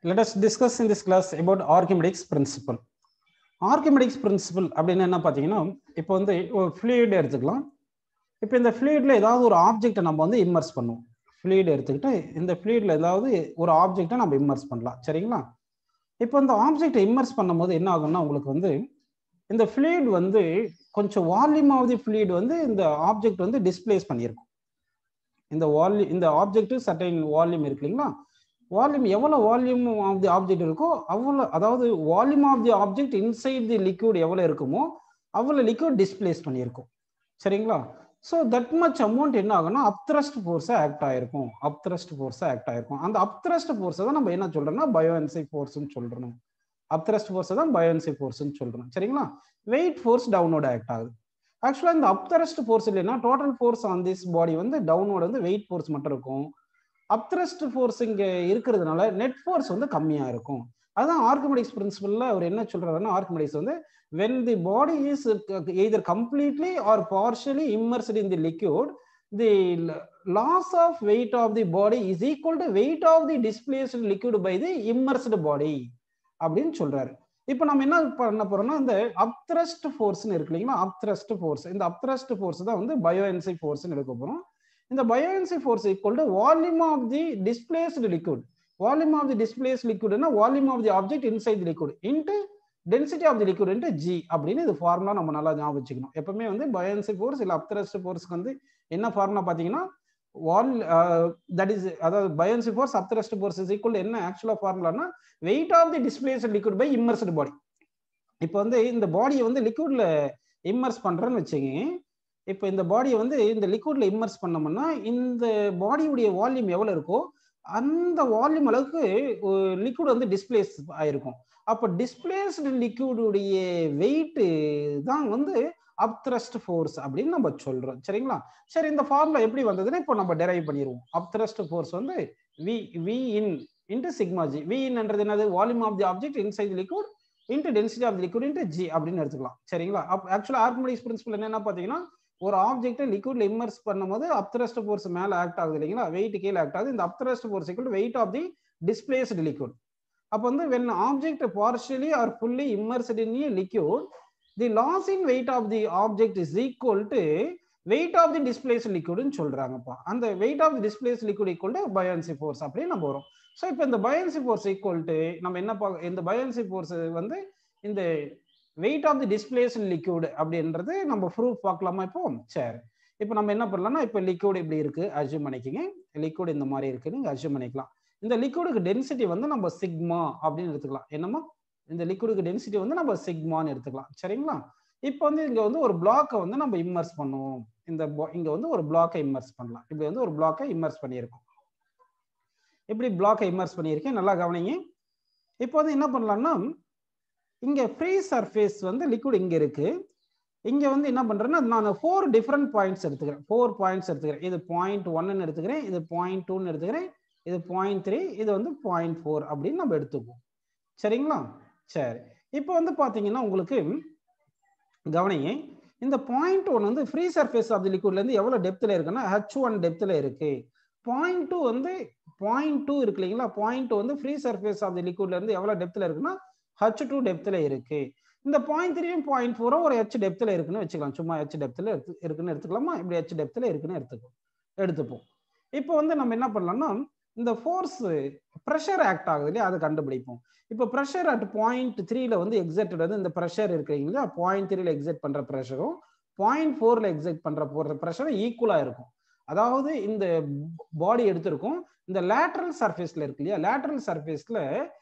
let us discuss in this class about Archimedes principle. Archimedes principle அப்படின்னு என்ன பார்த்தீங்கன்னா இப்போ வந்து ஒரு ஃப்ளூயிட் எடுத்துக்கலாம் இப்போ இந்த ஃப்ளூயிட்ல ஏதாவது ஒரு ஆப்ஜெக்டை நம்ம வந்து இம்மர்ஸ் பண்ணுவோம் ஃப்ளூயிட் எடுத்துக்கிட்டு இந்த ஃப்ளூயிட்ல ஏதாவது ஒரு ஆப்ஜெக்டை நம்ம இம்மர்ஸ் பண்ணலாம் சரிங்களா இப்போ இந்த ஆப்ஜெக்டை இம்மர்ஸ் பண்ணும்போது என்ன ஆகும்னா உங்களுக்கு வந்து இந்த ஃப்ளூயிட் வந்து கொஞ்சம் வால்யூம் ஆஃப் தி ஃப்ளூயிட் வந்து இந்த ஆப்ஜெக்ட் வந்து டிஸ்பிளேஸ் பண்ணியிருக்கும் இந்த வால்யூம் இந்த ஆப்ஜெக்ட் சர்டைன் வால்யூம் இருக்கு இல்லைங்களா வால்யூம் எவ்வளோ வால்யூம் ஆஃப் தி ஆப்ஜெக்ட் இருக்கோ அவ்வளோ அதாவது volume of the object inside the liquid எவ்வளோ இருக்குமோ அவ்வளோ லிக்விட் டிஸ்பிளேஸ் பண்ணியிருக்கும் சரிங்களா ஸோ தட் மச் அமௌண்ட் என்ன ஆகும்னா அப்த்ரஸ்ட் ஃபோர்ஸாக ஆக்ட் ஆயிருக்கும் அப்த்ரஸ்ட் ஃபோர்ஸாக ஆக்ட் ஆயிருக்கும் அந்த அப்த்ரஸ்ட் ஃபோர்ஸை தான் நம்ம என்ன சொல்றோம்னா பயோஎன்சி ஃபோர்ஸ்னு சொல்றோம் அப்த்ரஸ்ட் ஃபோர்ஸை தான் பயோஎன்சி ஃபோர்ஸ்னு சொல்றோம் சரிங்களா வெயிட் ஃபோர்ஸ் டவுனோட ஆக்ட் ஆகுது ஆக்சுவலாக இந்த அப்த்ரஸ்ட் ஃபோர்ஸ் இல்லைன்னா total force on this body வந்து டவுனோட வந்து வெயிட் ஃபோர்ஸ் மட்டும் இருக்கும் அப்த்ரஸ்ட் ஃபோர்ஸ் இங்கே இருக்கிறதுனால நெட் ஃபோர்ஸ் வந்து கம்மியாக இருக்கும் அதுதான் ஆர்கமெடிக்ஸ் பிரின்சிபல்ல அவர் என்ன சொல்றாருன்னா ஆர்கமெடிக்ஸ் வந்து when the body is either completely or partially immersed in the liquid the loss of weight of the body is equal to weight of the displaced liquid by the immersed body அப்படின்னு சொல்றாரு இப்போ நம்ம என்ன பண்ண போறோம்னா இந்த upthrust ஃபோர்ஸ்னு இருக்கு இல்லைங்களா அப்த்ரஸ்ட் ஃபோர்ஸ் இந்த அப்த்ரஸ்ட் ஃபோர்ஸ் தான் வந்து பயோஎன்சி ஃபோர்ஸ்னு எடுக்க போறோம் இந்த buoyancy force equal to volume of the displaced liquid volume of the displace லிக்விட்னா volume of the object inside the liquid into density of the liquid into G அப்படின்னு இது ஃபார்முலா நம்ம நல்லா ஞாபகம் வச்சுக்கணும் எப்பவுமே வந்து பயோஎன்சி ஃபோர்ஸ் இல்லை அப்த்ரஸ்ட் ஃபோர்ஸ்க்கு வந்து என்ன ஃபார்முலா பார்த்தீங்கன்னா வால் தட் இஸ் அதாவது buoyancy force upthrust force is equal என்ன ஆக்சுவலா ஃபார்முலானா weight of the displace liquid by immersed body இப்போ வந்து இந்த பாடியை வந்து லிக்விட்ல இம்மர்ஸ் பண்றேன்னு வச்சுக்கோங்க இப்போ இந்த பாடியை வந்து இந்த லிக்விட்ல இம்மர்ஸ் பண்ணோம்னா இந்த பாடியுடைய வால்யூம் எவ்வளவு இருக்கோ அந்த வால்யூம் அளவுக்கு லிக்விட் வந்து டிஸ்பிளேஸ் ஆயிருக்கும் அப்போ டிஸ்பிளேஸ்டு லிக்விடுடைய வெயிட் தான் வந்து அப்த்ரஸ்ட் ஃபோர்ஸ் அப்படின்னு நம்ம சொல்றோம் சரிங்களா சரி இந்த ஃபார்முலா எப்படி வந்ததுன்னா இப்போ நம்ம டெரைவ் பண்ணிடுவோம் அப்த்ரஸ்ட் ஃபோர்ஸ் வந்து V V in into sigma G V இன்ன்றது என்னது volume of the object inside liquid into density of liquid into G அப்படின்னு எடுத்துக்கலாம் சரிங்களா அப் ஆக்சுவலா ஆர்கமெடிக்ஸ் பிரின்சிபல் என்னன்னா பார்த்தீங்கன்னா ஒரு ஆப்ஜெக்ட் லிக்விட்ல இம்மர்ஸ் பண்ணும்போது அப்த்ரஸ்ட் ஃபோர்ஸ் மேல ஆக்ட் ஆகுது இல்லைங்களா வெயிட் கீழே ஆக்ட் ஆகுது இந்த upthrust force equal weight of the displaced liquid அப்போ வந்து when object partially or fully immersed in a liquid the loss in weight of the object is equal to weight of the displace லிக்விட்னு சொல்றாங்கப்பா அந்த weight of the displace liquid equal to buoyancy force அப்படின்னு நம்ம வரும் so இப்போ இந்த buoyancy force equal to நம்ம என்ன பா இந்த பயோன்சி ஃபோர்ஸ் வந்து இந்த weight of the displace liquid அப்படின்றது நம்ம ப்ரூஃப் பார்க்கலாமா இப்போ சரி இப்போ நம்ம என்ன பண்ணலாம்னா இப்போ லிக்விட் இப்படி இருக்கு அஜூம் பண்ணிக்கோங்க லிக்விட் இந்த மாதிரி இருக்குன்னு அஜூம் பண்ணிக்கலாம் இந்த லிக்விடுக்கு டென்சிட்டி வந்து நம்ம சிக்மா அப்படின்னு எடுத்துக்கலாம் என்னமா இந்த லிக்விடுக்கு டென்சிட்டி வந்து நம்ம சிக்மான்னு எடுத்துக்கலாம் சரிங்களா இப்போ வந்து இங்க வந்து ஒரு பிளாக்கை வந்து நம்ம இம்மர்ஸ் பண்ணுவோம் இந்த இங்க வந்து ஒரு பிளாக்கை இம்மர்ஸ் பண்ணலாம் இப்படி வந்து ஒரு பிளாக்கை இம்மர்ஸ் பண்ணியிருக்கோம் இப்படி பிளாக்கை இம்மர்ஸ் பண்ணியிருக்கேன் நல்லா கவனிங்க இப்போ வந்து என்ன பண்ணலாம்னா இங்க ஃப்ரீ சர்ஃபேஸ் வந்து லிக்விட் இங்க இருக்கு இங்க வந்து என்ன பண்றேன்னா நான் ஃபோர் டிஃப்ரெண்ட் பாயிண்ட்ஸ் எடுத்துக்கிறேன் ஃபோர் பாயிண்ட்ஸ் எடுத்துக்கிறேன் இது பாயிண்ட் ஒன்னு எடுத்துக்கிறேன் இது பாயிண்ட் டூன்னு எடுத்துக்கிறேன் இது பாயிண்ட் த்ரீ இது வந்து பாயிண்ட் ஃபோர் அப்படின்னு நம்ம எடுத்துக்குவோம் சரிங்களா சரி இப்போ வந்து பார்த்தீங்கன்னா உங்களுக்கு கவனிங்க இந்த பாயிண்ட் ஒன் வந்து ஃப்ரீ சர்ஃபேஸ் ஆஃப் தி லிக்விட்ல இருந்து எவ்வளோ டெப்த்தில் இருக்குன்னா ஹச் ஒன் டெப்த்தில் இருக்கு பாயிண்ட் டூ வந்து பாயிண்ட் டூ இருக்கு இல்லைங்களா பாயிண்ட் டூ வந்து ஃப்ரீ சர்ஃபேஸ் ஆஃப் தி லிக்விட்ல இருந்து எவ்வளோ டெப்த்தில் இருக்குன்னா ஹச் டூ டெப்த்தில் இருக்கு இந்த பாயிண்ட் த்ரீயும் பாயிண்ட் ஃபோரும் ஒரு ஹெச் டெப்த்தில் இருக்குன்னு வச்சுக்கலாம் சும்மா ஹெச் டெப்த்தில் எடுத்து இருக்குன்னு எடுத்துக்கலாமா இப்படி ஹெச் டெப்த்தில் இருக்குன்னு எடுத்துப்போம் எடுத்துப்போம் இப்போ வந்து நம்ம என்ன பண்ணலாம்னா இந்த ஃபோர்ஸ் ப்ரெஷர் ஆக்ட் ஆகுது இல்லையா அதை கண்டுபிடிப்போம் இப்போ ப்ரெஷர் அட் பாயிண்ட் த்ரீல வந்து எக்ஸெக்ட் வந்து இந்த ப்ரெஷர் இருக்கு இல்லையா பாயிண்ட் த்ரீல எக்ஸெக்ட் பண்ற ப்ரெஷரும் பாயிண்ட் ஃபோர்ல எக்ஸெக்ட் பண்ற போற ப்ரெஷரும் ஈக்குவலா இருக்கும் அதாவது இந்த பாடி எடுத்திருக்கும் இந்த லேட்ரல் சர்ஃபேஸ்ல இருக்கு இல்லையா லேட்ரல் சர்ஃபேஸ்ல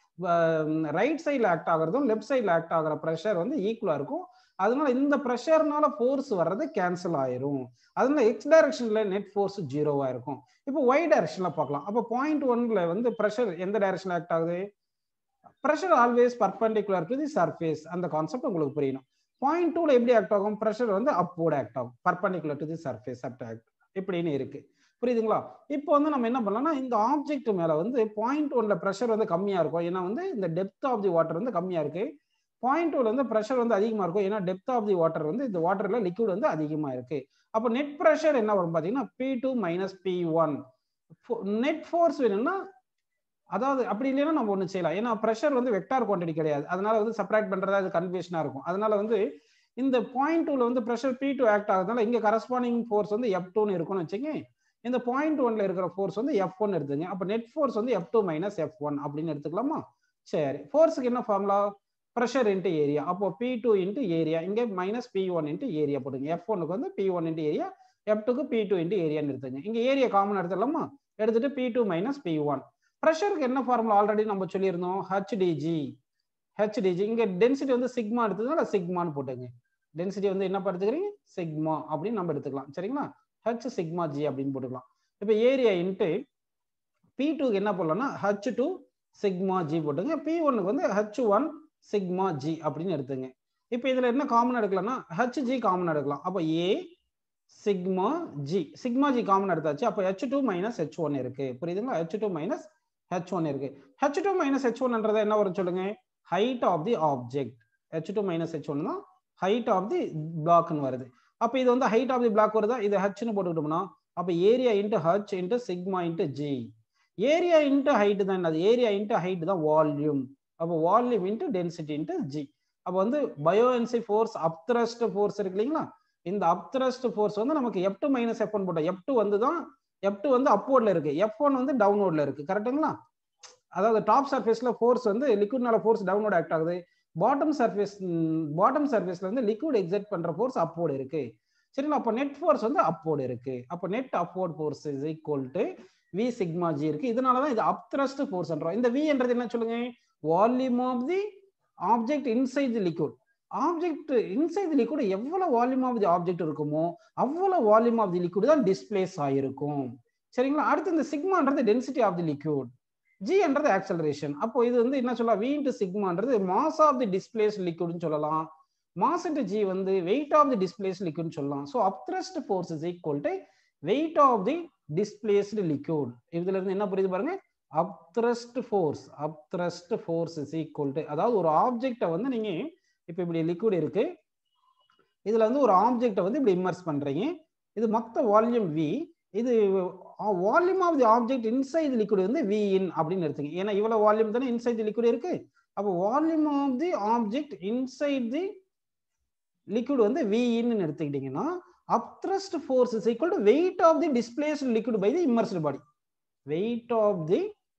ரைட் சைடில் ஆக்ட் ஆகிறதும் லெஃப்ட் சைடில் ஆக்ட் ஆகிற ப்ரெஷர் வந்து ஈக்குவலா இருக்கும் அதனால இந்த ப்ரெஷர்னால ஃபோர்ஸ் வர்றது கேன்சல் ஆயிரும் அதனால எக்ஸ் டைரக்ஷன்ல நெட் ஃபோர்ஸ் ஜீரோவா இருக்கும் இப்போ ஒய் டைரக்ஷன்ல பார்க்கலாம் அப்போ பாயிண்ட் ஒன்ல வந்து ப்ரெஷர் எந்த டைரக்ஷன்ல ஆக்ட் ஆகுது pressure always perpendicular to the surface அந்த கான்செப்ட் உங்களுக்கு புரியணும் பாயிண்ட் டூல எப்படி ஆக்ட் ஆகும் ப்ரெஷர் வந்து அப்வோர்ட் ஆக்ட் ஆகும் பர்பண்டிகுலர் டு தி சர்ஃபேஸ் அப்ட் ஆக்ட் இப்படின்னு இருக்கு புரியுதுங்களா இப்போ வந்து நம்ம என்ன பண்ணலாம்னா இந்த ஆப்ஜெக்ட் மேல வந்து பாயிண்ட் ஒன்ல ப்ரெஷர் வந்து கம்மியா இருக்கும் ஏன்னா வந்து இந்த டெப்த் ஆஃப் தி வாட்டர் வந்து கம்மியா இருக்கு பாயிண்ட் டூல வந்து ப்ரெஷர் வந்து அதிகமா இருக்கும் ஏன்னா டெப்த் ஆஃப் தி வாட்டர் வந்து இந்த வாட்டர்ல லிக்விட் வந்து அதிகமா இருக்கு அப்போ நெட் ப்ரெஷர் என்ன வரும் பார்த்தீங்கன்னா P two minus P one net force வேணும்னா அதாவது அப்படி இல்லைன்னா நம்ம ஒண்ணு செய்யலாம் ஏன்னா ப்ரெஷர் வந்து வெக்டார் குவான்டிட்டி கிடையாது அதனால வந்து செப்பரேட் பண்றதா அது கன்ஃபியூஷனா இருக்கும் அதனால வந்து இந்த பாயிண்ட் டூல வந்து ப்ரெஷர் பி டூ ஆக்ட் ஆகுதுனால இங்க கரஸ்பாண்டிங் ஃபோர்ஸ் வந்து எஃப் டூன்னு இருக்கும்னு வச்சுங்க இந்த பாயிண்ட் ஒன்ல இருக்கிற ஃபோர்ஸ் வந்து எஃப் ஒன் எடுத்துங்க அப்ப நெட் ஃபோர்ஸ் வந்து F two minus F one அப்படின்னு எடுத்துக்கலாமா சரி ஃபோர்ஸுக்கு என்ன ஃபார்முலா ப்ரெஷர் இன்ட்டு ஏரியா அப்போ பி டூ இன்ட்டு ஏரியா இங்கே minus P one into area போடுங்க எஃப் ஒனுக்கு வந்து P one into area F டூக்கு பி டூ இன்ட்டு ஏரியான்னு எடுத்துங்க இங்க ஏரியா காமன் எடுத்துடலாமா எடுத்துட்டு P two minus P one ப்ரெஷருக்கு என்ன ஃபார்முலா ஆல்ரெடி நம்ம சொல்லியிருந்தோம் ஹெச்டிஜி ஹெச்டிஜி இங்க டென்சிட்டி வந்து சிக்மா எடுத்ததுனால சிக்மான்னு போட்டுங்க டென்சிட்டி வந்து என்ன எடுத்துக்கிறீங்க சிக்மா அப்படின்னு நம்ம எடுத்துக்கலாம் சரிங்களா ஹெச் சிக்மா ஜி அப்படின்னு போட்டுக்கலாம் இப்போ ஏரியா இன்ட்டு பி டூக்கு என்ன போடலாம்னா ஹெச் டூ சிக்மா ஜி போட்டுங்க பி ஒன்னுக்கு வந்து ஹெச் ஒன் சிக்மா ஜி அப்படின்னு எடுத்துங்க இப்போ இதுல என்ன காமன் எடுக்கலாம்னா ஹெச் ஜி காமன் எடுக்கலாம் அப்போ A sigma G sigma G common எடுத்தாச்சு அப்போ H two minus H one இருக்கு புரியுதுங்களா H two minus H one இருக்கு ஹெச் டூ மைனஸ் ஹெச் ஒன்ன்றதை என்ன வரும் சொல்லுங்க height of the object H two minus H one தான் ஹைட் ஆஃப் தி பிளாக்னு வருது அப்போ இது வந்து ஹைட் ஆஃப் தி பிளாக் வருதா இது ஹெச்னு போட்டுக்கிட்டோம்னா அப்போ area into H into sigma into G area into height தான் என்னது ஏரியா இன்ட்டு ஹைட் தான் வால்யூம் அப்போ volume into density into G அப்போ வந்து பயோஎன்சி ஃபோர்ஸ் அப்த்ரஸ்ட் ஃபோர்ஸ் இருக்கு இல்லைங்களா இந்த அப்த்ரஸ்ட் ஃபோர்ஸ் வந்து நமக்கு F two minus F one போட்டோம் எஃப் டூ வந்து தான் எஃப் டூ வந்து அப்வோர்ட்ல இருக்கு எஃப் ஒன் வந்து டவுன்வோர்ட்ல இருக்கு கரெக்டுங்களா அதாவது டாப் சர்ஃபேஸ்ல ஃபோர்ஸ் வந்து லிக்விட்னால ஃபோர்ஸ் டவுன்வோர்ட் ஆக்ட் ஆகுது பாட்டம் சர்ஃபேஸ் பாட்டம் சர்ஃபேஸ்ல இருந்து லிக்விட் எக்ஸைட் பண்ற ஃபோர்ஸ் அப்வோர்டு இருக்கு சரிங்களா அப்போ நெட் ஃபோர்ஸ் வந்து அப்வோர்டு இருக்கு அப்போ net upward force is equal to V sigma G இருக்கு இதனால தான் இது அப்த்ரஸ்ட் ஃபோர்ஸ்ன்றோம் இந்த வி என்றது என்ன சொல்லுங்க volume of the object inside the liquid object inside the liquid எவ்வளவு வால்யூம் ஆஃப் தி ஆப்ஜெக்ட் இருக்குமோ அவ்வளவு வால்யூம் ஆஃப் தி லிக்விட் தான் டிஸ்பிளேஸ் ஆயிருக்கும் சரிங்களா அடுத்து இந்த சிக்மான்றது density of the liquid G என்றது ஆக்சலரேஷன் அப்போ இது வந்து என்ன சொல்லலாம் வி இன்டு சிக்மான்றது மாஸ் ஆஃப் தி டிஸ்பிளேஸ் லிக்விட்னு சொல்லலாம் மாஸ் இன்டு ஜி வந்து வெயிட் ஆஃப் தி டிஸ்பிளேஸ் லிக்விட்னு சொல்லலாம் so upthrust force is equal to weight of the displaced liquid இதுல இருந்து என்ன புரியுது பாருங்க upthrust force upthrust force is equal to அதாவது ஒரு ஆப்ஜெக்டை வந்து நீங்க இப்போ இப்படி லிக்விட் இருக்கு இதுல வந்து ஒரு ஆப்ஜெக்டை வந்து இப்படி இம்மர்ஸ் பண்றீங்க இது மொத்த வால்யூம் வி இது volume of the object inside liquid வந்து வி இன் அப்படின்னு எடுத்துங்க ஏன்னா இவ்வளவு வால்யூம் தானே இன்சைட் தி லிக்விட் இருக்கு அப்போ volume of the object inside the liquid வந்து வி இன்னு எடுத்துக்கிட்டீங்கன்னா upthrust force is equal to weight of the displaced liquid by the immersed body weight of the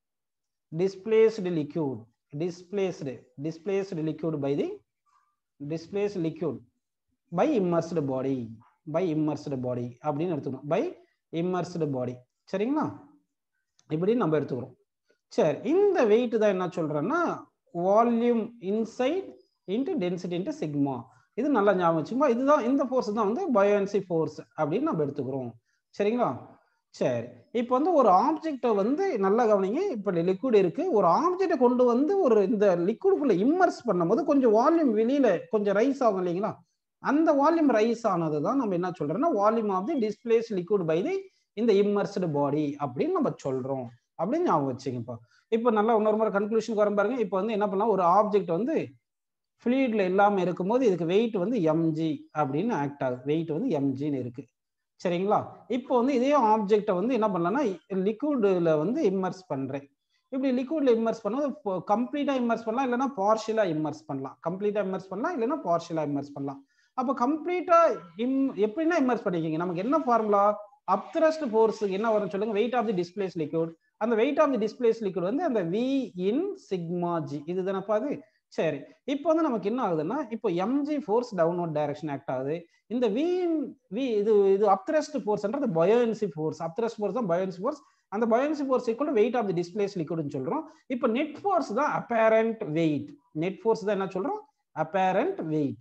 displaced liquid displaced displaced liquid by the displaced liquid by immersed body by immersed body அப்படின்னு எடுத்துக்கணும் by immersed body சரிங்களா இப்படி நம்ம எடுத்துக்கிறோம் சரி இந்த wait தான் என்ன சொல்றேன்னா volume inside into density into sigma இது நல்லா ஞாபகம் வச்சுக்கோங்க இதுதான் இந்த ஃபோர்ஸ் தான் வந்து பயோஎன்சி ஃபோர்ஸ் அப்படின்னு நம்ம எடுத்துக்கிறோம் சரிங்களா சரி இப்போ வந்து ஒரு ஆப்ஜெக்டை வந்து நல்லா கவனிங்க இப்போ லிக்விட் இருக்கு ஒரு ஆப்ஜெக்டை கொண்டு வந்து ஒரு இந்த லிக்விடுக்குள்ள இம்மர்ஸ் பண்ணும்போது கொஞ்சம் வால்யூம் வெளியில கொஞ்சம் ரைஸ் ஆகும் இல்லைங்களா அந்த வால்யூம் ரைஸ் ஆனது தான் நம்ம என்ன சொல்றோம்னா volume of the displace liquid by the இந்த இம்மர்ஸ்டு பாடி அப்படின்னு நம்ம சொல்றோம் அப்படின்னு ஞாபகம் வச்சுங்கப்பா இப்போ நல்லா இன்னொரு முறை கன்க்ளூஷனுக்கு வரும் பாருங்க இப்போ வந்து என்ன பண்ணலாம் ஒரு ஆப்ஜெக்ட் வந்து ஃப்ளூயிட்ல இல்லாம இருக்கும்போது இதுக்கு வெயிட் வந்து எம்ஜி அப்படின்னு ஆக்ட் ஆகுது வெயிட் வந்து எம்ஜின்னு இருக்கு சரிங்களா இப்போ வந்து இதே ஆப்ஜெக்டை வந்து என்ன பண்ணலாம்னா லிக்விட்ல வந்து இம்மர்ஸ் பண்றேன் இப்படி லிக்விட்ல இம்மர்ஸ் பண்ணும்போது கம்ப்ளீட்டா இம்மர்ஸ் பண்ணலாம் இல்லைன்னா பார்ஷியலா இம்மர்ஸ் பண்ணலாம் கம்ப்ளீட்டா இம்மர்ஸ் பண்ணலாம் இல்லைன்னா பார்ஷியலா இம்மர்ஸ் பண்ணலாம் அப்போ கம்ப்ளீட்டா இம் எப்படின்னா இம்மர்ஸ் பண்ணிக்கிங்க நமக்கு என்ன ஃபார்முலா அப்த்ரஸ்ட் ஃபோர்ஸுக்கு என்ன வரும் சொல்லுங்க weight of the displace liquid அந்த weight of the displace liquid வந்து அந்த வி இன் சிக்மா ஜி இதுதானப்பா அது சரி இப்போ வந்து நமக்கு என்ன ஆகுதுன்னா இப்போ M G force downward direction act ஆகுது இந்த வி வி இது இது அப்த்ரஸ்ட் ஃபோர்ஸ்ன்றது பயோஎன்சி ஃபோர்ஸ் அப்த்ரஸ்ட் ஃபோர்ஸ் தான் பயோஎன்சி ஃபோர்ஸ் அந்த buoyancy force equal weight of the displace லிக்விட்னு சொல்றோம் இப்போ நெட் ஃபோர்ஸ் தான் அப்பேரண்ட் வெயிட் நெட் ஃபோர்ஸ் தான் என்ன சொல்றோம் அப்பேரண்ட் வெயிட்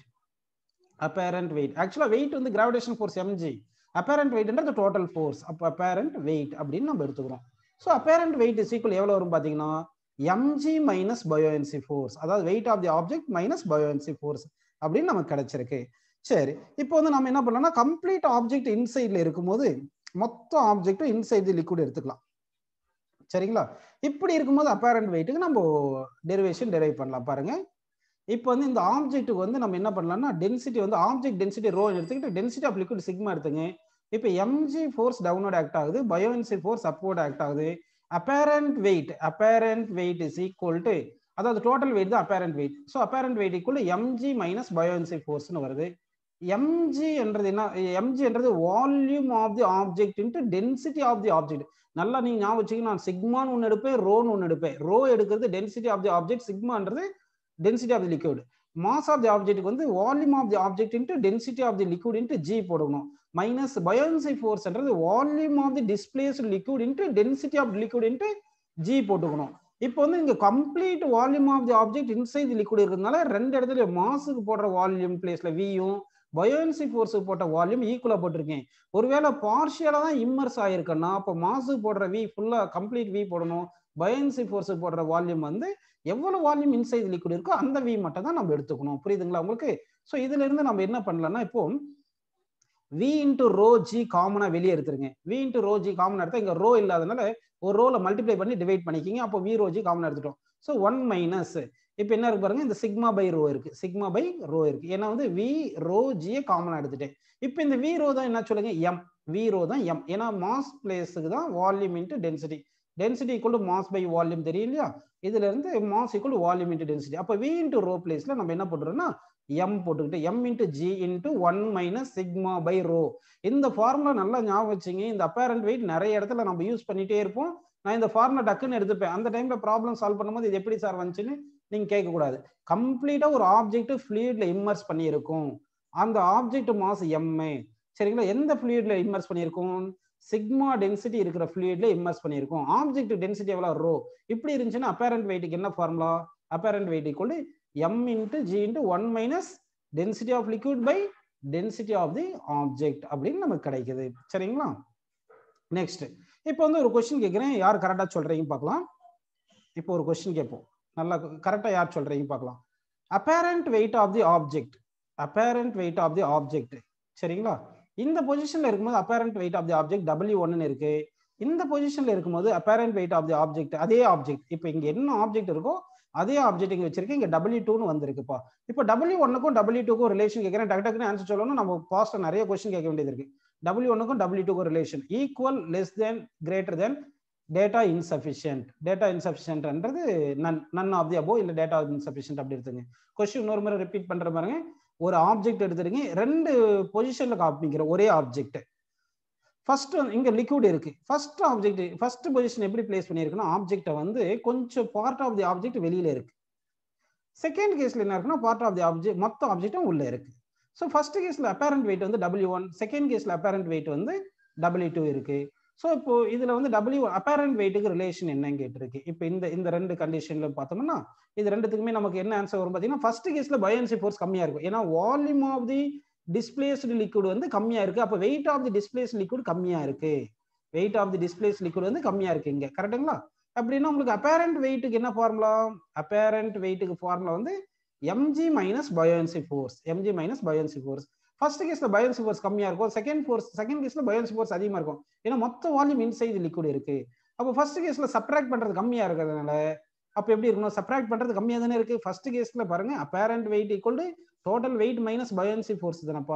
அப்பேரண்ட் வெயிட் ஆக்சுவலா வெயிட் வந்து கிராவிடேஷன் ஃபோர்ஸ் எம்ஜி அப்பேரண்ட் வெயிட்ன்றது டோட்டல் ஃபோர்ஸ் அப்போ அப்பேரண்ட் வெயிட் அப்படின்னு நம்ம எடுத்துக்கிறோம் so apparent weight is equal எவ்வளோ வரும் பார்த்தீங்கன்னா எம்ஜி மைனஸ் பயோஎன்சி ஃபோர்ஸ் அதாவது weight of the object minus buoyancy force அப்படின்னு நமக்கு கிடைச்சிருக்கு சரி இப்போ வந்து நம்ம என்ன பண்ணலாம்னா கம்ப்ளீட் ஆப்ஜெக்ட் இன்சைட்ல இருக்கும்போது மொத்த ஆப்ஜெக்டும் இன்சைட் தி லிக்விட் எடுத்துக்கலாம் சரிங்களா இப்படி இருக்கும்போது அப்பேரண்ட் வெயிட்டுக்கு நம்ம டெரிவேஷன் டெரைவ் பண்ணலாம் பாருங்க இப்போ வந்து இந்த ஆப்ஜெக்ட்டுக்கு வந்து நம்ம என்ன பண்ணலாம்னா டென்சிட்டி வந்து ஆப்ஜெக்ட் டென்சிட்டி ரோ எடுத்துக்கிட்டு டென்சிட்டி ஆஃப் லிக்விட் சிக்மா எடுத்துங்க இப்போ எம்ஜி ஃபோர்ஸ் டவுன்வர்ட் ஆக்ட் ஆகுது பயோஎன்சி ஃபோர்ஸ் அப்வோர்ட் ஆக்ட் ஆகுது apparent weight apparent weight is equal to அதாவது டோட்டல் வெயிட் தான் apparent weight so apparent weight equal MG minus buoyancy ஃபோர்ஸ்னு வருது M G என்றது என்ன எம்ஜி என்றது volume of the object into density of the object நல்லா நீங்க ஞாபகம் வச்சுக்க நான் சிக்மான்னு ஒன்று எடுப்பேன் ரோன்னு ஒன்று எடுப்பேன் ரோ எடுக்கிறது டென்சிட்டி ஆஃப் தி ஆப்ஜெக்ட் சிக்மான்றது density of the liquid mass of the object வந்து volume of the object into density of the liquid into G போடணும் மைனஸ் பயோன்சி ஃபோர்ஸ்ன்றது volume of the displaced liquid into density of liquid into G போட்டுக்கணும் இப்போ வந்து இங்க complete volume of the object inside the liquid இருக்கிறதுனால ரெண்டு இடத்துல மாஸுக்கு போடுற வால்யூம் பிளேஸ்ல வியும் பயோன்சி ஃபோர்ஸுக்கு போட்ட வால்யூம் ஈக்குவலா போட்டிருக்கேன் ஒருவேளை பார்ஷியலா தான் இம்மர்ஸ் ஆயிருக்குன்னா அப்போ மாஸுக்கு போடுற வி ஃபுல்லா கம்ப்ளீட் வி போடணும் பயோன்சி ஃபோர்ஸுக்கு போடுற வால்யூம் வந்து எவ்வளவு வால்யூம் இன்சைட் லிக்விட் இருக்கோ அந்த வி மட்டும் தான் நம்ம எடுத்துக்கணும் புரியுதுங்களா உங்களுக்கு ஸோ இதுல இருந்து நம்ம என்ன பண்ணலாம்னா இப்போ வி இன்ட்டு ரோ ஜி காமனா வெளியே எடுத்துருங்க V into rho G common எடுத்தா இங்க ரோ இல்லாதனால ஒரு ரோல மல்டிப்ளை பண்ணி டிவைட் பண்ணிக்கிங்க அப்போ வி ரோ ஜி காமன் எடுத்துட்டோம் ஸோ ஒன் மைனஸ் இப்போ என்ன இருக்கு பாருங்க இந்த சிக்மா பை ரோ இருக்கு சிக்மா பை ரோ இருக்கு ஏன்னா வந்து வி ரோ ஜியை காமனா எடுத்துட்டேன் இப்போ இந்த வி ரோ தான் என்ன சொல்லுங்க எம் வி ரோ தான் எம் ஏன்னா மாஸ் பிளேஸுக்கு தான் volume into density density equal to mass by volume தெரியும் இல்லையா இதுல இருந்து mass equal volume into density அப்போ வி இன்ட்டு ரோ பிளேஸ்ல நம்ம என்ன பண்றோம்னா எம் போட்டுக்கிட்டு M into G into one minus sigma by rho இந்த ஃபார்முலா நல்லா ஞாபகம் வச்சுங்க இந்த அப்பேரண்ட் வெயிட் நிறைய இடத்துல நம்ம யூஸ் பண்ணிட்டே இருப்போம் நான் இந்த ஃபார்முலா டக்குன்னு எடுத்துப்பேன் அந்த டைம்ல ப்ராப்ளம் சால்வ் பண்ணும்போது இது எப்படி சார் வந்துச்சுன்னு நீங்க கேட்கக்கூடாது கம்ப்ளீட்டா ஒரு ஆப்ஜெக்ட் ஃபிளூயிட்ல இம்மர்ஸ் பண்ணியிருக்கும் அந்த ஆப்ஜெக்ட் மாஸ் எம்ஏ சரிங்களா எந்த ஃபிளூயிட்ல இம்மர்ஸ் பண்ணியிருக்கும் சிக்மா டென்சிட்டி இருக்கிற ஃபிளூயிட்ல இம்மர்ஸ் பண்ணியிருக்கும் ஆப்ஜெக்ட் டென்சிட்டி எவ்வளோ ரோ இப்படி இருந்துச்சுன்னா அப்பேரண்ட் வெயிட்டுக்கு என்ன formula apparent weight equal M into G into one minus density of liquid by density of the object அப்படின்னு நமக்கு கிடைக்குது சரிங்களா நெக்ஸ்ட் இப்போ வந்து ஒரு கொஸ்டின் கேட்குறேன் யார் கரெக்டாக சொல்றீங்க பார்க்கலாம் இப்போ ஒரு கொஸ்டின் கேட்போம் நல்லா கரெக்டாக யார் சொல்றீங்க பார்க்கலாம் apparent weight of the object apparent weight of the object சரிங்களா இந்த பொசிஷன்ல இருக்கும்போது apparent weight of the object W ஒன்னு இருக்கு இந்த பொசிஷன்ல இருக்கும்போது apparent weight of the object அதே ஆப்ஜெக்ட் இப்போ இங்க என்ன ஆப்ஜெக்ட் இருக்கோ அதே ஆப்ஜெக்ட் இங்க வச்சிருக்கேன் இங்க டபிள்யூ டூன்னு வந்திருக்குப்பா இப்போ டபிள்யூ ஒன்னுக்கும் டபிள்யூ டூக்கும் ரிலேஷன் கேட்கறேன் டக்கு டக்குன்னு ஆன்சர் சொல்லணும் நம்ம பாஸ்ட்ல நிறைய கொஸ்டின் கேட்க வேண்டியது இருக்கு டபிள்யூ ஒன்னுக்கும் டபிள்யூ டூக்கும் relation equal less than greater than data insufficient data இன்சஃபிஷியன்ட்ன்றது none none of the above இல்லை டேட்டா இன்சஃபிஷியன்ட் அப்படி எடுத்துங்க கொஸ்டின் இன்னொரு முறை ரிப்பீட் பண்ற பாருங்க ஒரு ஆப்ஜெக்ட் எடுத்துருங்க ரெண்டு பொசிஷன்ல காப்பிக்கிற ஒரே ஆப்ஜெக்ட் ஃபர்ஸ்ட் இங்க லிக்விட் இருக்கு ஃபர்ஸ்ட் ஆப்ஜெக்ட் ஃபர்ஸ்ட் பொசிஷன் எப்படி பிளேஸ் பண்ணிருக்குன்னா ஆப்ஜெக்ட்டை வந்து கொஞ்சம் பார்ட் ஆஃப் தி ஆப்ஜெக்ட் வெளியில இருக்கு செகண்ட் கேஸ்ல என்ன இருக்குன்னா பார்ட் ஆஃப் தி ஆப்ஜெக்ட் மொத்த ஆப்ஜெக்டும் உள்ள இருக்கு ஸோ ஃபர்ஸ்ட் கேஸ்ல அப்பேரண்ட் வெயிட் வந்து டபிள்யூ ஒன் செகண்ட் கேஸ்ல அப்பேரண்ட் வெயிட் வந்து டபிள்யூ டூ இருக்கு ஸோ இப்போ இதுல வந்து டபிள்யூ அப்பேரண்ட் வெயிட்டுக்கு ரிலேஷன் என்னன்னு கேட்டிருக்கு இப்போ இந்த இந்த ரெண்டு கண்டிஷன்ல பார்த்தோம்னா இது ரெண்டுத்துக்குமே நமக்கு என்ன ஆன்சர் வரும் பார்த்தீங்கன்னா ஃபர்ஸ்ட் கேஸ்ல பயோன்சி ஃபோர்ஸ் கம்மியா இருக்கும் ஏன்னா volume of the displaced liquid வந்து கம்மியா இருக்கு அப்போ weight of the displace liquid கம்மியா இருக்கு weight of the displace liquid வந்து கம்மியா இருக்கு இங்க கரெக்டுங்களா அப்படின்னா உங்களுக்கு அப்பேரண்ட் வெயிட்டுக்கு என்ன ஃபார்முலா அப்பேரண்ட் வெயிட்டுக்கு ஃபார்முலா வந்து MG minus buoyancy force MG minus buoyancy force first கேஸ்ல பயோன்சி ஃபோர்ஸ் கம்மியா இருக்கும் செகண்ட் ஃபோர்ஸ் செகண்ட் கேஸ்ல பயோன்சி ஃபோர்ஸ் அதிகமா இருக்கும் ஏன்னா மொத்த வால்யூம் இன்சைடு லிக்விட் இருக்கு அப்போ ஃபர்ஸ்ட் கேஸ்ல சப்ராக்ட் பண்றது கம்மியா இருக்கிறதுனால அப்போ எப்படி இருக்கணும் சப்ராக்ட் பண்றது கம்மியா தானே இருக்கு ஃபர்ஸ்ட் கேஸ்ல பாருங்க apparent weight equal to total weight minus buoyancy force தானப்பா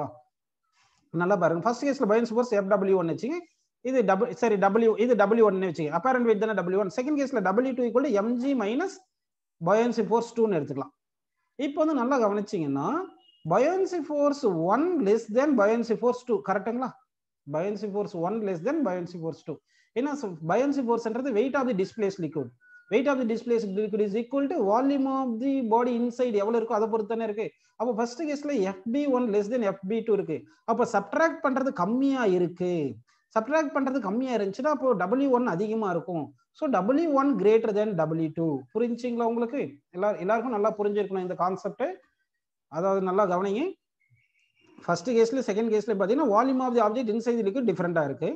நல்லா பாருங்க ஃபர்ஸ்ட் கேஸ்ல buoyancy force F W one வச்சுங்க இது டபுள் சரி டபிள்யூ இது டபிள்யூ ஒன் வச்சுங்க அப்பேரண்ட் வெயிட் தானே டபிள்யூ ஒன் செகண்ட் கேஸ்ல W two equal MG minus buoyancy force டூன்னு எடுத்துக்கலாம் இப்போ வந்து நல்லா கவனிச்சிங்கன்னா buoyancy force one less than buoyancy force two கரெக்டுங்களா buoyancy force one less than buoyancy force two ஏன்னா பயோன்சி ஃபோர்ஸ்ன்றது weight of the displace liquid weight of the displace liquid is equal to volume of the body inside எவ்வளவு இருக்கோ அதை பொறுத்து தானே இருக்கு அப்போ ஃபர்ஸ்ட் கேஸ்ல FB one less than FB two இருக்கு அப்போ சப்ட்ராக்ட் பண்றது கம்மியா இருக்கு சப்ட்ராக்ட் பண்றது கம்மியா இருந்துச்சுன்னா அப்போ டபிள்யூ ஒன் அதிகமா இருக்கும் so W one greater than W two புரிஞ்சுங்களா உங்களுக்கு எல்லா எல்லாருக்கும் நல்லா புரிஞ்சிருக்கணும் இந்த கான்செப்ட் அதாவது நல்லா கவனிங்க ஃபர்ஸ்ட் கேஸ்ல செகண்ட் கேஸ்ல பார்த்தீங்கன்னா volume of the object inside liquid டிஃப்ரெண்டா இருக்கு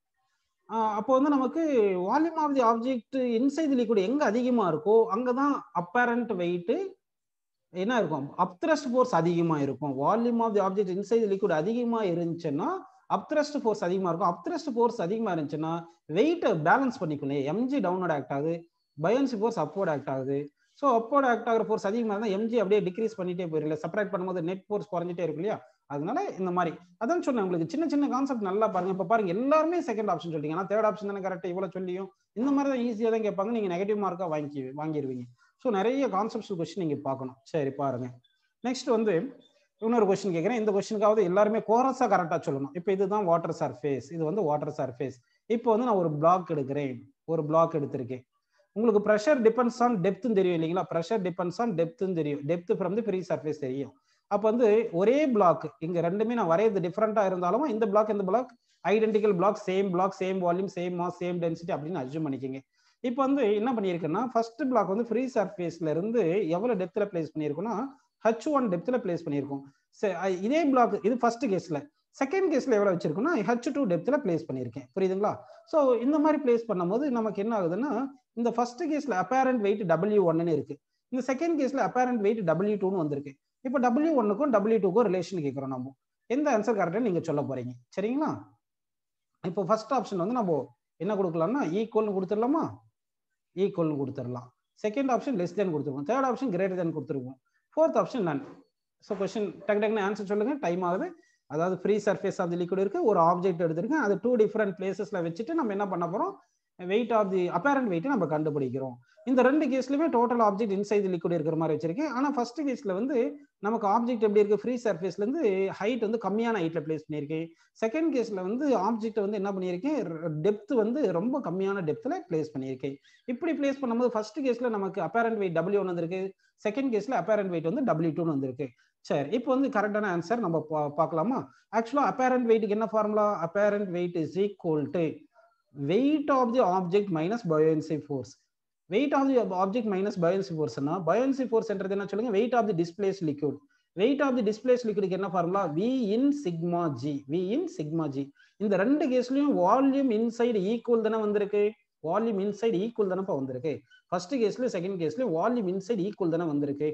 அப்போ வந்து நமக்கு volume of the object inside liquid எங்க அதிகமா இருக்கோ அங்கதான் அப்பேரண்ட் வெயிட் என்ன இருக்கும் அப்த்ரஸ்ட் ஃபோர்ஸ் அதிகமா இருக்கும் volume of the object inside liquid அதிகமா இருந்துச்சுன்னா அப்த்ரஸ்ட் ஃபோர்ஸ் அதிகமா இருக்கும் அப்த்ரஸ்ட் ஃபோர்ஸ் அதிகமா இருந்துச்சுன்னா வெயிட்டை பேலன்ஸ் பண்ணிக்கணும் எம்ஜி டவுன்வர்ட் ஆக்ட் ஆகுது பயோன்சி ஃபோர்ஸ் அப்வர்ட் ஆக்ட் ஆகுது ஸோ அப்போட ஆக்ட் ஆகிற ஃபோர்ஸ் அதிகமாக இருந்தால் எம்ஜி அப்படியே டிக்ரீஸ் பண்ணிட்டே போயிருக்கு சப்ராக்ட் பண்ணும்போது நெட் ஃபோர்ஸ் குறைஞ்சிட்டே இருக்கு இல்லையா அதனால இந்த மாதிரி அதான் சொன்னேன் உங்களுக்கு சின்ன சின்ன கான்செப்ட் நல்லா பாருங்க இப்ப பாருங்க எல்லாருமே செகண்ட் ஆப்ஷன் சொல்லிட்டீங்க ஆனா தேர்ட் ஆப்ஷன் தானே கரெக்ட் இவ்வளவு சொல்லியும் இந்த மாதிரி தான் ஈஸியா தான் கேட்பாங்க நீங்க நெகட்டிவ் மார்க்கா வாங்கி வாங்கிடுவீங்க ஸோ நிறைய கான்செப்ட்ஸ் கொஸ்டின் நீங்க பார்க்கணும் சரி பாருங்க நெக்ஸ்ட் வந்து இன்னொரு கொஸ்டின் கேட்குறேன் இந்த கொஸ்டினுக்காவது எல்லாருமே கோரஸா கரெக்டாக சொல்லணும் இப்போ இதுதான் வாட்டர் சர்ஃபேஸ் இது வந்து வாட்டர் சர்ஃபேஸ் இப்போ வந்து நான் ஒரு பிளாக் எடுக்கிறேன் ஒரு பிளாக் எடுத்திருக்கேன் உங்களுக்கு ப்ரெஷர் டிபெண்ட்ஸ் ஆன் டெப்த்துன்னு தெரியும் இல்லைங்களா ப்ரெஷர் டிபெண்ட்ஸ் ஆன் டெப்த்துன்னு தெரியும் depth from the free surface தெரியும் அப்போ வந்து ஒரே பிளாக் இங்க ரெண்டுமே நான் வரையது டிஃப்ரெண்டா இருந்தாலும் இந்த பிளாக் இந்த block identical block same block same volume same mass same density அப்படின்னு அஜூம் பண்ணிக்கோங்க இப்போ வந்து என்ன பண்ணியிருக்குன்னா ஃபர்ஸ்ட் பிளாக் வந்து ஃப்ரீ சர்ஃபேஸ்ல இருந்து எவ்வளவு டெப்த்ல பிளேஸ் பண்ணியிருக்கோம்னா ஹச் ஒன் டெப்த்ல பிளேஸ் பண்ணியிருக்கோம் இதே பிளாக் இது ஃபர்ஸ்ட் கேஸ்ல செகண்ட் கேஸ்ல எவ்வளவு வச்சிருக்கோம்னா ஹச் டூ டெப்த்ல பிளேஸ் பண்ணியிருக்கேன் புரியுதுங்களா ஸோ இந்த மாதிரி பிளேஸ் பண்ணும்போது நமக்கு என்ன ஆகுதுன்னா இந்த ஃபர்ஸ்ட் கேஸ்ல அப்பேரண்ட் வெயிட் டபிள்யூ ஒன்னு இருக்கு இந்த செகண்ட் கேஸ்ல அப்பேரண்ட் வெயிட் டபிள்யூ டூன்னு வந்திருக்கு இப்போ டபிள்யூ ஒன்னுக்கும் டபிள்யூ டூக்கும் ரிலேஷன் கேட்குறோம் நம்ம எந்த ஆன்சர் கரெக்டாக நீங்க சொல்ல போறீங்க சரிங்களா இப்போ ஃபர்ஸ்ட் ஆப்ஷன் வந்து நம்ம என்ன கொடுக்கலாம்னா ஈக்குவல்னு கொடுத்துடலாமா ஈக்குவல்னு கொடுத்துடலாம் செகண்ட் ஆப்ஷன் லெஸ் தேன் கொடுத்துருக்கோம் தேர்ட் ஆப்ஷன் கிரேட்டர் தேன் கொடுத்துருக்கோம் fourth option none so question டக்கு டக்குன்னு ஆன்சர் சொல்லுங்க டைம் ஆகுது அதாவது free surface of the liquid இருக்கு ஒரு ஆப்ஜெக்ட் எடுத்திருக்கேன் அது டூ டிஃப்ரெண்ட் பிளேசஸ்ல வச்சுட்டு நம்ம என்ன பண்ண போறோம் weight of the apparent weight நம்ம கண்டுபிடிக்கிறோம் இந்த ரெண்டு கேஸ்லயுமே டோட்டல் ஆப்ஜெக்ட் இன்சைட் லிக்விட் இருக்கிற மாதிரி வச்சிருக்கேன் ஆனா ஃபர்ஸ்ட் கேஸ்ல வந்து நமக்கு ஆப்ஜெக்ட் எப்படி இருக்கு ஃப்ரீ சர்ஃபேஸ்ல இருந்து ஹைட் வந்து கம்மியான ஹைட்ல பிளேஸ் பண்ணியிருக்கேன் செகண்ட் கேஸ்ல வந்து ஆப்ஜெக்ட் வந்து என்ன பண்ணியிருக்கேன் டெப்த் வந்து ரொம்ப கம்மியான டெப்த்ல பிளேஸ் பண்ணியிருக்கேன் இப்படி பிளேஸ் பண்ணும்போது ஃபர்ஸ்ட் கேஸ்ல நமக்கு அப்பேரண்ட் வெயிட் டபிள்யூ ஒன் வந்திருக்கு செகண்ட் கேஸ்ல அப்பேரண்ட் வெயிட் வந்து டபிள்யூ டூன்னு வந்திருக்கு சரி இப்போ வந்து கரெக்டான ஆன்சர் நம்ம பார்க்கலாமா ஆக்சுவலா அப்பேரண்ட் வெயிட்டுக்கு என்ன formula apparent weight is equal to weight of the object minus buoyancy force weight of the object minus buoyancy ஃபோர்ஸ்னா பயோன்சி ஃபோர்ஸ்ன்றது என்ன சொல்லுங்க weight of the displace liquid weight of the displace லிக்விடுக்கு என்ன formula V in sigma G V in sigma G இந்த ரெண்டு கேஸ்லயும் volume inside equal தானே வந்திருக்கு வால்யூம் இன்சைடு ஈக்குவல் தானேப்பா வந்திருக்கு ஃபர்ஸ்ட் கேஸ்ல செகண்ட் கேஸ்ல வால்யூம் இன்சைடு ஈக்குவல் தானே வந்திருக்கு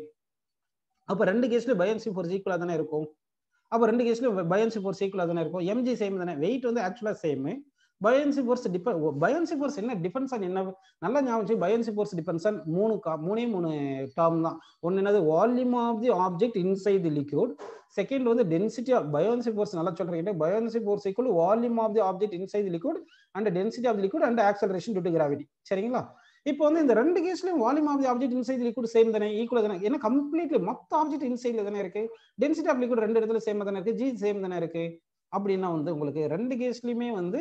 அப்ப ரெண்டு கேஸ்ல பயோன்சி ஃபோர்ஸ் ஈக்குவலா தானே இருக்கும் அப்ப ரெண்டு கேஸ்ல பயோன்சி ஃபோர்ஸ் ஈக்குவலா தானே இருக்கும் எம்ஜி சேம் தானே வெயிட் வந்து ஆக்சுவலா same buoyancy force depend buoyancy force என்ன டிஃபென்ஸ் ஆன் என்ன நல்லா ஞாபகம் பயோன்சி ஃபோர்ஸ் டிபெண்ட்ஸ் ஆன் மூணு கா மூணே மூணு டேர்ம் தான் ஒன்னு என்னது volume of the object inside the liquid second வந்து டென்சிட்டி ஆஃப் பயோன்சி ஃபோர்ஸ் நல்லா சொல்றீங்க buoyancy force equal volume of the object inside the liquid and density of liquid and acceleration due gravity சரிங்களா இப்போ வந்து இந்த ரெண்டு கேஸ்லயும் volume of the object inside liquid same தானே ஈக்குவல் தானே ஏன்னா கம்ப்ளீட்லி மொத்த ஆப்ஜெக்ட் இன்சைட்ல தானே இருக்கு டென்சிட்டி ஆஃப் லிக்விட் ரெண்டு இடத்துல சேம் தானே இருக்கு ஜி சேம் தானே இருக்கு அப்படின்னா வந்து உங்களுக்கு ரெண்டு கேஸ்லயுமே வந்து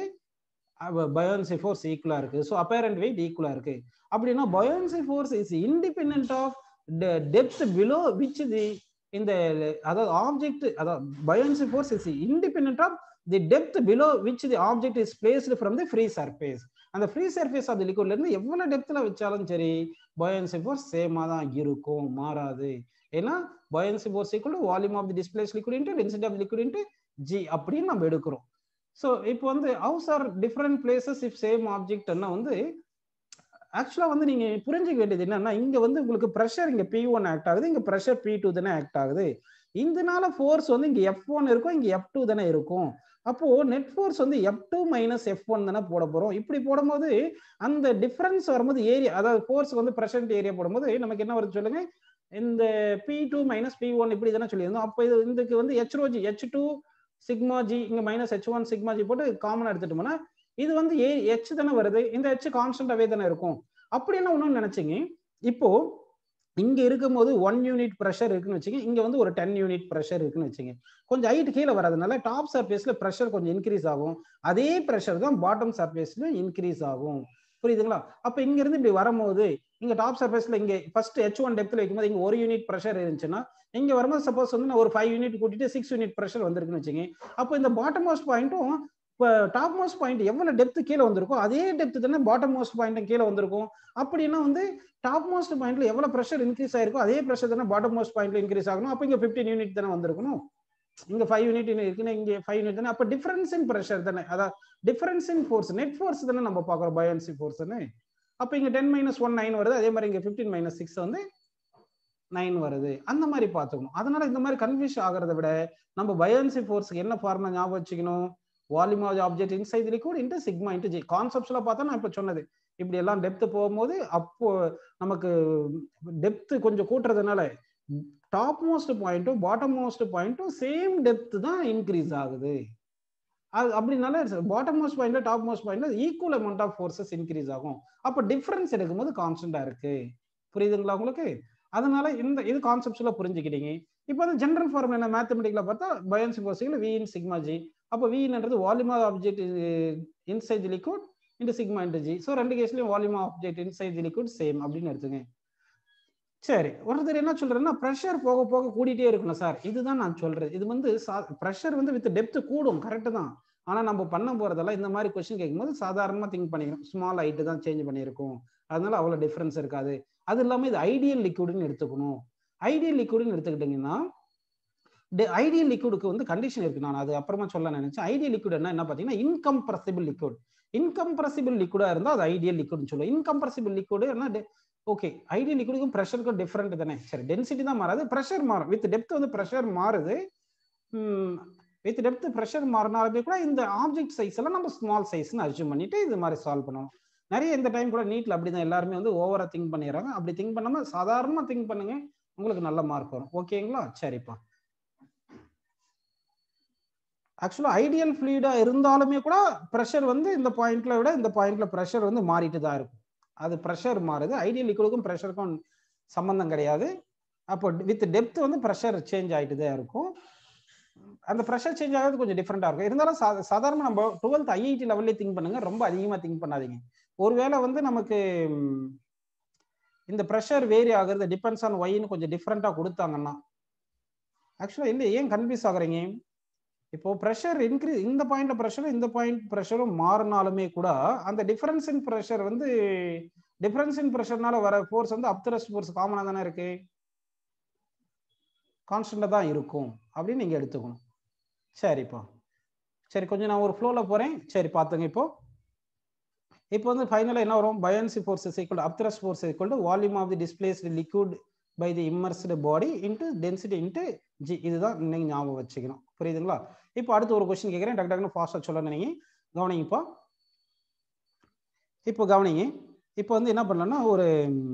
பயோன்சி ஃபோர்ஸ் ஈக்குவலா இருக்கு ஸோ அப்பேரண்ட் வெயிட் ஈக்குவலா இருக்கு அப்படின்னா buoyancy force is independent of depth below which the இந்த அதாவது ஆப்ஜெக்ட் அதாவது buoyancy force is independent of the depth below which the object is placed from the free surface அந்த free surface of the லிக்விட்ல இருந்து எவ்வளவு டெப்த்ல வச்சாலும் சரி buoyancy force சேமா தான் இருக்கும் மாறாது ஏன்னா buoyancy force equal to volume of the displace liquid into density of liquid into G அப்படின்னு நம்ம எடுக்கிறோம் ஸோ இப்போ வந்து house are different places if same ஆப்ஜெக்ட்னா வந்து ஆக்சுவலா வந்து நீங்க புரிஞ்சுக்க வேண்டியது என்னன்னா இங்க வந்து உங்களுக்கு ப்ரெஷர் இங்க பி ஒன் ஆக்ட் ஆகுது இங்க ப்ரெஷர் பி டூ தானே ஆக்ட் ஆகுது இதனால ஃபோர்ஸ் வந்து இங்க எஃப் ஒன் இருக்கும் இங்க எஃப் டூ தானே இருக்கும் அப்போ நெட் ஃபோர்ஸ் வந்து F two minus F one தானே போட போறோம் இப்படி போடும்போது அந்த டிஃபரன்ஸ் வரும்போது ஏரியா அதாவது ஃபோர்ஸ் வந்து ப்ரெசன்ட் ஏரியா போடும்போது நமக்கு என்ன வருது சொல்லுங்க இந்த P two minus P one இப்படி தானே சொல்லியிருந்தோம் அப்போ இது இதுக்கு வந்து H rho G H two sigma G இங்க minus H one sigma G போட்டு காமனா எடுத்துட்டோம்னா இது வந்து ஏ ஹெச் தானே வருது இந்த ஹெச் கான்ஸ்டன்டாவே தானே இருக்கும் அப்படி என்ன ஒண்ணுன்னு நினைச்சீங்க இப்போ இங்க இருக்கும்போது ஒன் யூனிட் ப்ரெஷர் இருக்குன்னு வச்சுங்க இங்க வந்து ஒரு டென் யூனிட் ப்ரெஷர் இருக்குன்னு வச்சுங்க கொஞ்சம் ஹைட் கீழே வரதுனால டாப் சர்ஃபேஸ்ல ப்ரெஷர் கொஞ்சம் இன்க்ரீஸ் ஆகும் அதே ப்ரெஷர் தான் பாட்டம் சர்ஃபேஸ்ல இன்க்ரீஸ் ஆகும் புரியுதுங்களா அப்ப இங்க இருந்து இப்படி வரும்போது இங்க டாப் சர்ஃபேஸ்ல இங்க ஃபர்ஸ்ட் ஹெச் ஒன் டெப்த்ல வைக்கும்போது இங்க ஒரு யூனிட் ப்ரெஷர் இருந்துச்சுன்னா இங்க வரும்போது சப்போஸ் வந்து நான் ஒரு ஃபைவ் யூனிட் கூட்டிட்டு சிக்ஸ் யூனிட் ப்ரெஷர் வந்திருக்குன்னு வச்சுங்க அப்போ இந்த பாட்டம் மோஸ்ட் பாயிண்ட்டும் இப்போ டாப் மோஸ்ட் பாயிண்ட் எவ்வளவு டெப்த் கீழே வந்திருக்கோ அதே டெப்த் தானே பாட்டம் மோஸ்ட் பாயிண்ட் கீழே வந்திருக்கும் அப்படின்னா வந்து டாப் மோஸ்ட் பாயிண்ட்ல எவ்வளவு ப்ரெஷர் இன்க்ரீஸ் ஆயிருக்கோ அதே ப்ரெஷர் தானே பாட்டம் மோஸ்ட் பாயிண்ட்ல இன்க்ரீஸ் ஆகணும் அப்போ இங்க ஃபிஃப்டீன் யூனிட் தானே வந்திருக்கணும் இங்க ஃபைவ் யூனிட் இருக்குன்னா இங்க ஃபைவ் யூனிட் தானே அப்போ டிஃபரன்ஸ் இன் ப்ரெஷர் தானே அதாவது difference in force net force தானே நம்ம பார்க்குறோம் பயோன்சி ஃபோர்ஸ்னு அப்போ இங்க டென் மைனஸ் ஒன் நைன் வருது அதே மாதிரி இங்க ஃபிஃப்டீன் மைனஸ் சிக்ஸ் வந்து நைன் வருது அந்த மாதிரி பார்த்துக்கணும் அதனால இந்த மாதிரி கன்ஃபியூஸ் ஆகிறத விட நம்ம பயோன்சி ஃபோர்ஸ்க்கு என்ன ஃபார்முலா ஞாபகம் வச்சுக்கணும் volume of object inside liquid into sigma into G கான்செப்ட்ஸ்ல பார்த்தா நான் இப்போ சொன்னது இப்படி எல்லாம் டெப்த் போகும்போது அப்போ நமக்கு டெப்த் கொஞ்சம் கூட்டுறதுனால டாப் மோஸ்ட் பாயிண்ட்டும் பாட்டம் மோஸ்ட் பாயிண்ட்டும் சேம் டெப்த் தான் இன்க்ரீஸ் ஆகுது அது அப்படின்னால பாட்டம் மோஸ்ட் பாயிண்ட்ல டாப் மோஸ்ட் பாயிண்ட்ல equal amount of forces increase ஆகும் அப்போ டிஃபரன்ஸ் எடுக்கும்போது கான்ஸ்டன்டா இருக்கு புரியுதுங்களா உங்களுக்கு அதனால இந்த இது கான்செப்ட்ஸ்ல புரிஞ்சுக்கிட்டீங்க இப்போ வந்து ஜென்ரல் ஃபார்ம் என்ன மேத்தமெட்டிக்ல பார்த்தா பயான்சி ஃபோர்ஸில் வி இன் சிக்மா ஜி அப்போ வின்றது volume of object inside liquid into sigma into G so ரெண்டு கேஸ்லயும் volume of object inside liquid same அப்படின்னு எடுத்துங்க சரி ஒருத்தர் என்ன சொல்றேன்னா ப்ரெஷர் போக போக கூடிட்டே இருக்கணும் சார் இதுதான் நான் சொல்றது இது வந்து ப்ரெஷர் வந்து வித் டெப்த் கூடும் கரெக்டு தான் ஆனா நம்ம பண்ண போறதெல்லாம் இந்த மாதிரி கொஸ்டின் கேட்கும்போது சாதாரணமா திங்க் பண்ணிக்கணும் ஸ்மால் ஹைட்டு தான் சேஞ்ச் பண்ணியிருக்கோம் அதனால அவ்வளவு டிஃபரன்ஸ் இருக்காது அது இல்லாம இது ஐடியல் லிக்விடுன்னு எடுத்துக்கணும் ஐடியல் லிக்விடுன்னு எடுத்துக்கிட்டீங்கன்னா ஐடியல் லிக்விடுக்கு வந்து கண்டிஷன் இருக்கு நான் அது அப்புறமா சொல்ல நினைச்சேன் ஐடியல் லிக்விட் என்ன என்ன பார்த்தீங்கன்னா இன்கம்ப்ரசிபிள் லிக்விட் இன்கம்ப்ரசிபிள் லிக்விடா இருந்தால் அது ஐடியல் லிக்விட்னு சொல்லுவோம் இன்கம்ப்ரசிபிள் லிக்விட் என்ன ஓகே ஐடியல் லிக்விடுக்கும் ப்ரெஷருக்கும் டிஃப்ரெண்ட் தானே சரி டென்சிட்டி தான் மாறாது ப்ரெஷர் மாறும் வித் டெப்த் வந்து ப்ரெஷர் மாறுது வித் டெப்த் ப்ரெஷர் மாறினாலுமே கூட இந்த ஆப்ஜெக்ட் சைஸ் எல்லாம் நம்ம ஸ்மால் சைஸ்னு அச்சீவ் பண்ணிட்டு இது மாதிரி சால்வ் பண்ணணும் நிறைய இந்த டைம் கூட நீட்ல அப்படிதான் எல்லாருமே வந்து ஓவரா திங்க் பண்ணிடுறாங்க அப்படி திங்க் பண்ணாம சாதாரணமா திங்க் பண்ணுங்க உங்களுக்கு நல்ல மார்க் வரும் ஓகேங்களா சரிப்பா ஆக்சுவலா ஐடியல் ஃபிளூடா இருந்தாலுமே கூட ப்ரெஷர் வந்து இந்த பாயிண்ட்ல விட இந்த பாயிண்ட்ல ப்ரெஷர் வந்து மாறிட்டு தான் இருக்கும் அது ப்ரெஷர் மாறுது ஐடியல் லிக்விடுக்கும் ப்ரெஷருக்கும் சம்பந்தம் கிடையாது அப்போ வித் டெப்த் வந்து ப்ரெஷர் சேஞ்ச் ஆகிட்டு தான் இருக்கும் அந்த ப்ரெஷர் சேஞ்ச் ஆகிறது கொஞ்சம் டிஃப்ரெண்டாக இருக்கும் இருந்தாலும் சா சாதாரண நம்ம டுவெல்த் ஐஐடி லெவல்லே திங்க் பண்ணுங்க ரொம்ப அதிகமாக திங்க் பண்ணாதீங்க ஒருவேளை வந்து நமக்கு இந்த ப்ரெஷர் வேரி ஆகுறது டிபெண்ட்ஸ் ஆன் ஒய்னு கொஞ்சம் டிஃப்ரெண்ட்டாக கொடுத்தாங்கன்னா ஆக்சுவலாக இல்லை ஏன் கன்ஃபியூஸ் ஆகுறீங்க இப்போ ப்ரெஷர் இன்க்ரீஸ் இந்த பாயிண்ட்ல ப்ரெஷரும் இந்த பாயிண்ட் ப்ரெஷரும் மாறினாலுமே கூட அந்த டிஃபரன்ஸ் இன் ப்ரெஷர் வந்து டிஃபரன்ஸ் இன் ப்ரெஷர்னால வர ஃபோர்ஸ் வந்து அப்தரஸ்ட் ஃபோர்ஸ் காமனாக தானே இருக்கு கான்ஸ்டண்டாக தான் இருக்கும் அப்படின்னு நீங்கள் எடுத்துக்கணும் சரிப்பா சரி கொஞ்சம் நான் ஒரு ஃப்ளோவில் போகிறேன் சரி பார்த்துங்க இப்போ இப்போ வந்து ஃபைனலாக என்ன வரும் buoyancy force is equal upthrust force equal to volume of the displaced liquid by the immersed body into density into G இதுதான் நீங்கள் ஞாபகம் வச்சுக்கணும் புரியுதுங்களா இப்போ அடுத்து ஒரு கொஸ்டின் கேட்குறேன் டக்கு டக்குன்னு ஃபாஸ்ட்டாக சொல்ல நினைங்க கவனிங்கப்பா இப்போ கவனிங்க இப்போ வந்து என்ன பண்ணலாம்னா ஒரு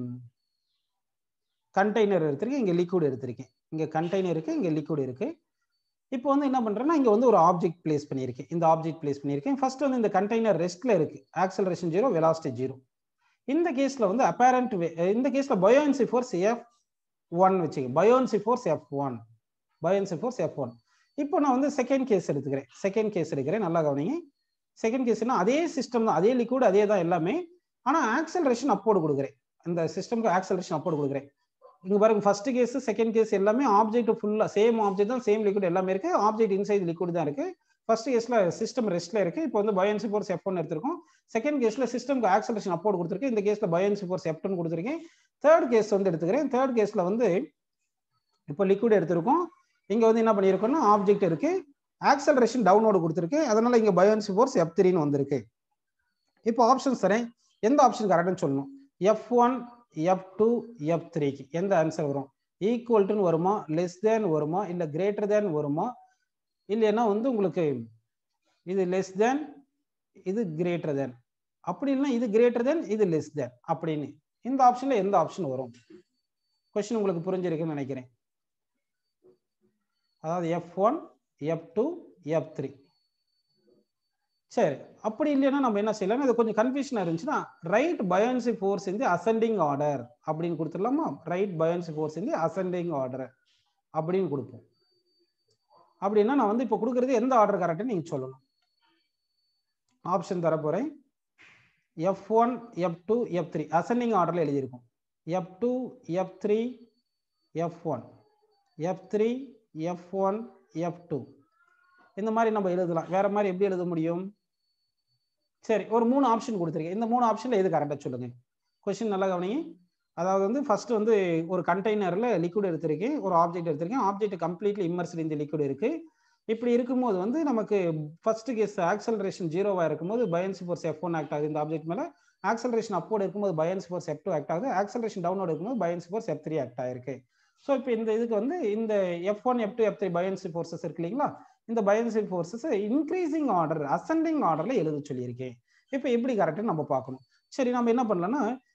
கண்டெய்னர் எடுத்திருக்கேன் இங்கே லிக்விட் எடுத்திருக்கேன் இங்கே கண்டெய்னர் இருக்கு இங்கே லிக்விட் இருக்கு இப்போ வந்து என்ன பண்றேன்னா இங்க வந்து ஒரு ஆப்ஜெக்ட் பிளேஸ் பண்ணியிருக்கேன் இந்த ஆப்ஜெக்ட் பிளேஸ் பண்ணியிருக்கேன் ஃபர்ஸ்ட் வந்து இந்த கண்டெய்னர் ரெஸ்ட்ல இருக்கு ஆக்சலரேஷன் ஜீரோ வெலாசிட்டி ஜீரோ இந்த கேஸ்ல வந்து அப்பேரண்ட் இந்த கேஸ்ல பயோன்சி ஃபோர்ஸ் எஃப் ஒன் வச்சுக்க buoyancy force F one buoyancy force F one இப்போ நான் வந்து செகண்ட் கேஸ் எடுத்துக்கிறேன் செகண்ட் கேஸ் எடுக்கிறேன் நல்லா கவனிங்க செகண்ட் கேஸ்னா அதே சிஸ்டம் தான் அதே லிக்விட் அதே தான் எல்லாமே ஆனா ஆக்சலரேஷன் அப்போடு கொடுக்குறேன் இந்த சிஸ்டம்க்கு ஆக்சலரேஷன் அப்போடு கொடுக்குறேன் இங்க பாருங்க ஃபர்ஸ்ட் கேஸ் செகண்ட் கேஸ் எல்லாமே ஆப்ஜெக்ட் ஃபுல்லா சேம் ஆப்ஜெக்ட் தான் சேம் லிக்விட் எல்லாமே இருக்கு ஆப்ஜெக்ட் இன்சைட் லிக்விட் தான் இருக்கு ஃபர்ஸ்ட் கேஸ்ல சிஸ்டம் ரெஸ்ட்ல இருக்கு இப்போ வந்து பயோன்சி ஃபோர்ஸ் எஃப் ஒன் எடுத்திருக்கோம் செகண்ட் கேஸ்ல சிஸ்டம்க்கு ஆக்சலரேஷன் அப்போர்ட் கொடுத்துருக்கு இந்த கேஸ்ல பயோன்சி ஃபோர்ஸ் எஃப் டூ கொடுத்துருக்கேன் தேர்ட் கேஸ் வந்து எடுத்துக்கிறேன் தேர்ட் கேஸ்ல வந்து இப்போ லிக்விட் எடுத்திருக்கோம் இங்க வந்து என்ன பண்ணியிருக்கோம்னா ஆப்ஜெக்ட் இருக்கு ஆக்சலரேஷன் டவுனோடு கொடுத்துருக்கு அதனால இங்க பயோன்சி ஃபோர்ஸ் எஃப் த்ரீன்னு வந்திருக்கு இப்போ ஆப்ஷன்ஸ் தரேன் எந்த ஆப்ஷன் கரெக்ட்னு சொல்லணும் F one F two F த்ரீக்கு எந்த ஆன்சர் வரும் ஈக்குவல் வருமா லெஸ் தேன் வருமா இல்லை கிரேட்டர் தேன் வருமா இல்லைன்னா வந்து உங்களுக்கு இது லெஸ் தேன் இது கிரேட்டர் தேன் அப்படி இல்லைன்னா இது கிரேட்டர் தேன் இது லெஸ் தேன் அப்படின்னு இந்த ஆப்ஷன்ல எந்த ஆப்ஷன் வரும் கொஸ்டின் உங்களுக்கு புரிஞ்சிருக்குன்னு நினைக்கிறேன் அதாவது F one F two F three சரி அப்படி இல்லைன்னா நம்ம என்ன செய்யலாம் இது கொஞ்சம் கன்ஃபியூஷனா இருந்துச்சுன்னா ரைட் பயோன்சி ஃபோர்ஸ் இந்த அசெண்டிங் ஆர்டர் அப்படின்னு கொடுத்துடலாமா ரைட் பயோன்சி ஃபோர்ஸ் இந்த அசெண்டிங் ஆர்டர் அப்படின்னு கொடுப்போம் அப்படின்னா நான் வந்து இப்போ கொடுக்கறது எந்த ஆர்டர் கரெக்ட்னு நீங்க சொல்லணும் ஆப்ஷன் தர போறேன் F one F two F three ascending ஆர்டர்ல எழுதியிருக்கும் F two F three F one F three F one F two இந்த மாதிரி நம்ம எழுதலாம் வேற மாதிரி எப்படி எழுத முடியும் சரி ஒரு மூணு ஆப்ஷன் கொடுத்துருக்கேன் இந்த மூணு ஆப்ஷன்ல எது கரெக்டாக சொல்லுங்க கொஸ்டின் நல்லா கவனிங்க அதாவது வந்து ஃபர்ஸ்ட் வந்து ஒரு கண்டெய்னர்ல லிக்விட் எடுத்திருக்கேன் ஒரு ஆப்ஜெக்ட் எடுத்திருக்கேன் ஆப்ஜெக்ட் கம்ப்ளீட்லி இம்மர்ஸ்ட் இந்த லிக்விட் இருக்கு இப்படி இருக்கும்போது வந்து நமக்கு ஃபர்ஸ்ட் கேஸ் ஆக்சலரேஷன் ஜீரோவா இருக்கும்போது buoyancy force F one act ஆகுது இந்த ஆப்ஜெக்ட் மேல ஆக்சலரேஷன் அப்போடு இருக்கும்போது buoyancy force F two act ஆகுது ஆக்சலரேஷன் டவுனோடு இருக்கும்போது buoyancy force F three act ஆயிருக்கு ஸோ இப்போ இந்த இதுக்கு வந்து இந்த F one F two F three buoyancy forces இருக்கு இல்லைங்களா இந்த buoyancy forces increasing order ascending ஆர்டர்ல எழுத சொல்லியிருக்கேன் இப்போ எப்படி கரெக்ட்னு நம்ம பார்க்கணும் சரி நம்ம என்ன பண்ணலாம்னா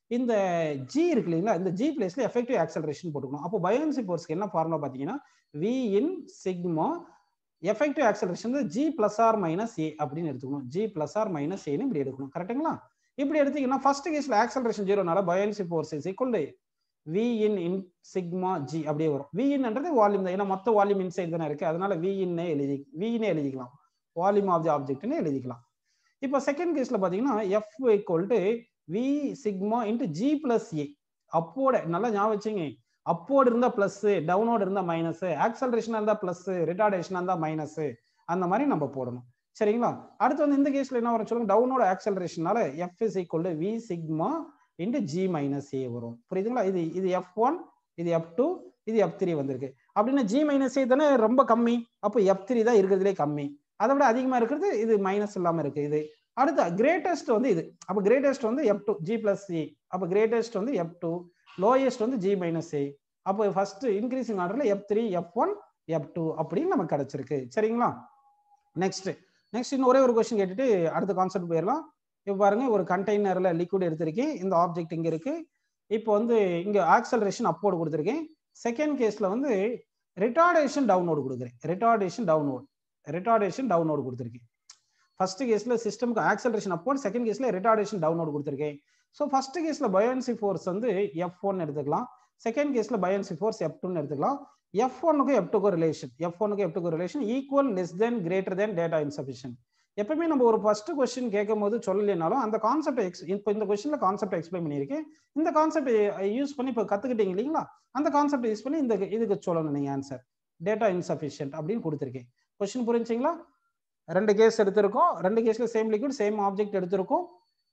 இந்த ஜி இருக்கு இல்லைங்களா இந்த ஜி பிளேஸ்ல எஃபெக்டிவ் ஆக்சலரேஷன் போட்டுக்கணும் அப்போ பயோன்சி ஃபோர்ஸ்க்கு என்ன ஃபார்முலா பார்த்தீங்கன்னா V in sigma effective acceleration G plus R minus A அப்படின்னு எடுத்துக்கணும் ஜி பிளஸ் ஆர் மைனஸ் ஏன்னு இப்படி எடுக்கணும் கரெக்டுங்களா இப்படி எடுத்தீங்கன்னா ஃபர்ஸ்ட் கேஸ்ல ஆக்சலரேஷன் ஜீரோனால buoyancy force is equal to V in in sigma G அப்படியே வரும் வி இன்னன்றது வால்யூம் தான் ஏன்னா மொத்த வால்யூம் இன்சைட் தானே இருக்கு அதனால வி இன்னே எழுதி வினே எழுதிக்கலாம் வால்யூம் ஆஃப் தி ஆப்ஜெக்ட்னு எழுதிக்கலாம் இப்போ செகண்ட் கேஸ்ல பாத்தீங்கன்னா F equal to V sigma into G plus A அப்போட நல்லா ஞாபகம் வச்சுங்க அப்போடு இருந்தா பிளஸ் டவுனோடு இருந்தா மைனஸ் ஆக்சலரேஷனா இருந்தா பிளஸ் ரிட்டார்டேஷனா இருந்தா மைனஸ் அந்த மாதிரி நம்ம போடணும் சரிங்களா அடுத்து வந்து இந்த கேஸ்ல என்ன வரும் சொல்லுங்க டவுனோட ஆக்சலரேஷனால F is equal to V sigma into G minus A வரும் புரியுதுங்களா இது இது எஃப் ஒன் இது எஃப் டூ இது எஃப் த்ரீ வந்திருக்கு அப்படின்னா ஜி மைனஸ் ஏ தானே ரொம்ப கம்மி அப்போ எஃப் த்ரீ தான் இருக்கிறதுலே கம்மி அதை விட அதிகமா இருக்கிறது இது மைனஸ் இல்லாம இருக்கு இது அடுத்து கிரேட்டஸ்ட் வந்து இது அப்போ கிரேட்டஸ்ட் வந்து F two G plus A அப்போ கிரேட்டஸ்ட் வந்து எஃப் டூ லோயஸ்ட் வந்து ஜி மைனஸ் ஏ அப்போ ஃபர்ஸ்ட் இன்க்ரீசிங் ஆர்டர்ல F three F one F two அப்படின்னு நமக்கு கிடைச்சிருக்கு சரிங்களா நெக்ஸ்ட் நெக்ஸ்ட் இன்னும் ஒரே ஒரு கொஸ்டின் கேட்டுட்டு அடுத்த கான்செப்ட் போயிடலாம் இப்போ பாருங்க ஒரு கண்டெய்னர்ல லிக்விட் எடுத்திருக்கேன் இந்த ஆப்ஜெக்ட் இங்க இருக்கு இப்போ வந்து இங்க ஆக்சலரேஷன் அப்போடு கொடுத்துருக்கேன் செகண்ட் கேஸ்ல வந்து ரிட்டார்டேஷன் டவுனோடு கொடுக்குறேன் ரிட்டார்டேஷன் டவுனோடு ரிட்டார்டேஷன் டவுனோடு கொடுத்துருக்கேன் ஃபர்ஸ்ட் கேஸ்ல சிஸ்டம்க்கு ஆக்சலரேஷன் அப்போடு செகண்ட் கேஸ்ல ரிட்டார்டேஷன் டவுனோடு கொடுத்துருக்கேன் ஸோ ஃபர்ஸ்ட் கேஸ்ல பயோன்சி ஃபோர்ஸ் வந்து எஃப் ஒன் எடுத்துக்கலாம் செகண்ட் கேஸ்ல பயோன்சி ஃபோர்ஸ் எஃப் டூன்னு எடுத்துக்கலாம் எஃப் ஒன்னுக்கும் எஃப் டூக்கும் ரிலேஷன் எஃப் ஒன்னுக்கும் எஃப் டூக்கும் relation equal less than greater than data insufficient எப்பவுமே நம்ம ஒரு ஃபர்ஸ்ட் கொஸ்டின் கேட்கும் போது சொல்லலைனாலும் அந்த கான்செப்ட் எக்ஸ் இப்போ இந்த கொஸ்டின்ல கான்செப்ட் எக்ஸ்பிளைன் பண்ணியிருக்கேன் இந்த கான்செப்ட் யூஸ் பண்ணி இப்போ கத்துக்கிட்டீங்க இல்லைங்களா அந்த கான்செப்ட் யூஸ் பண்ணி இந்த இதுக்கு சொல்லணும் நீங்க ஆன்சர் டேட்டா இன்சபிஷியன்ட் அப்படின்னு கொடுத்துருக்கேன் கொஸ்டின் புரிஞ்சுங்களா ரெண்டு கேஸ் எடுத்திருக்கோம் ரெண்டு கேஸ்ல சேம் லிக்விட் சேம் ஆப்ஜெக்ட் எடுத்திருக்கோம்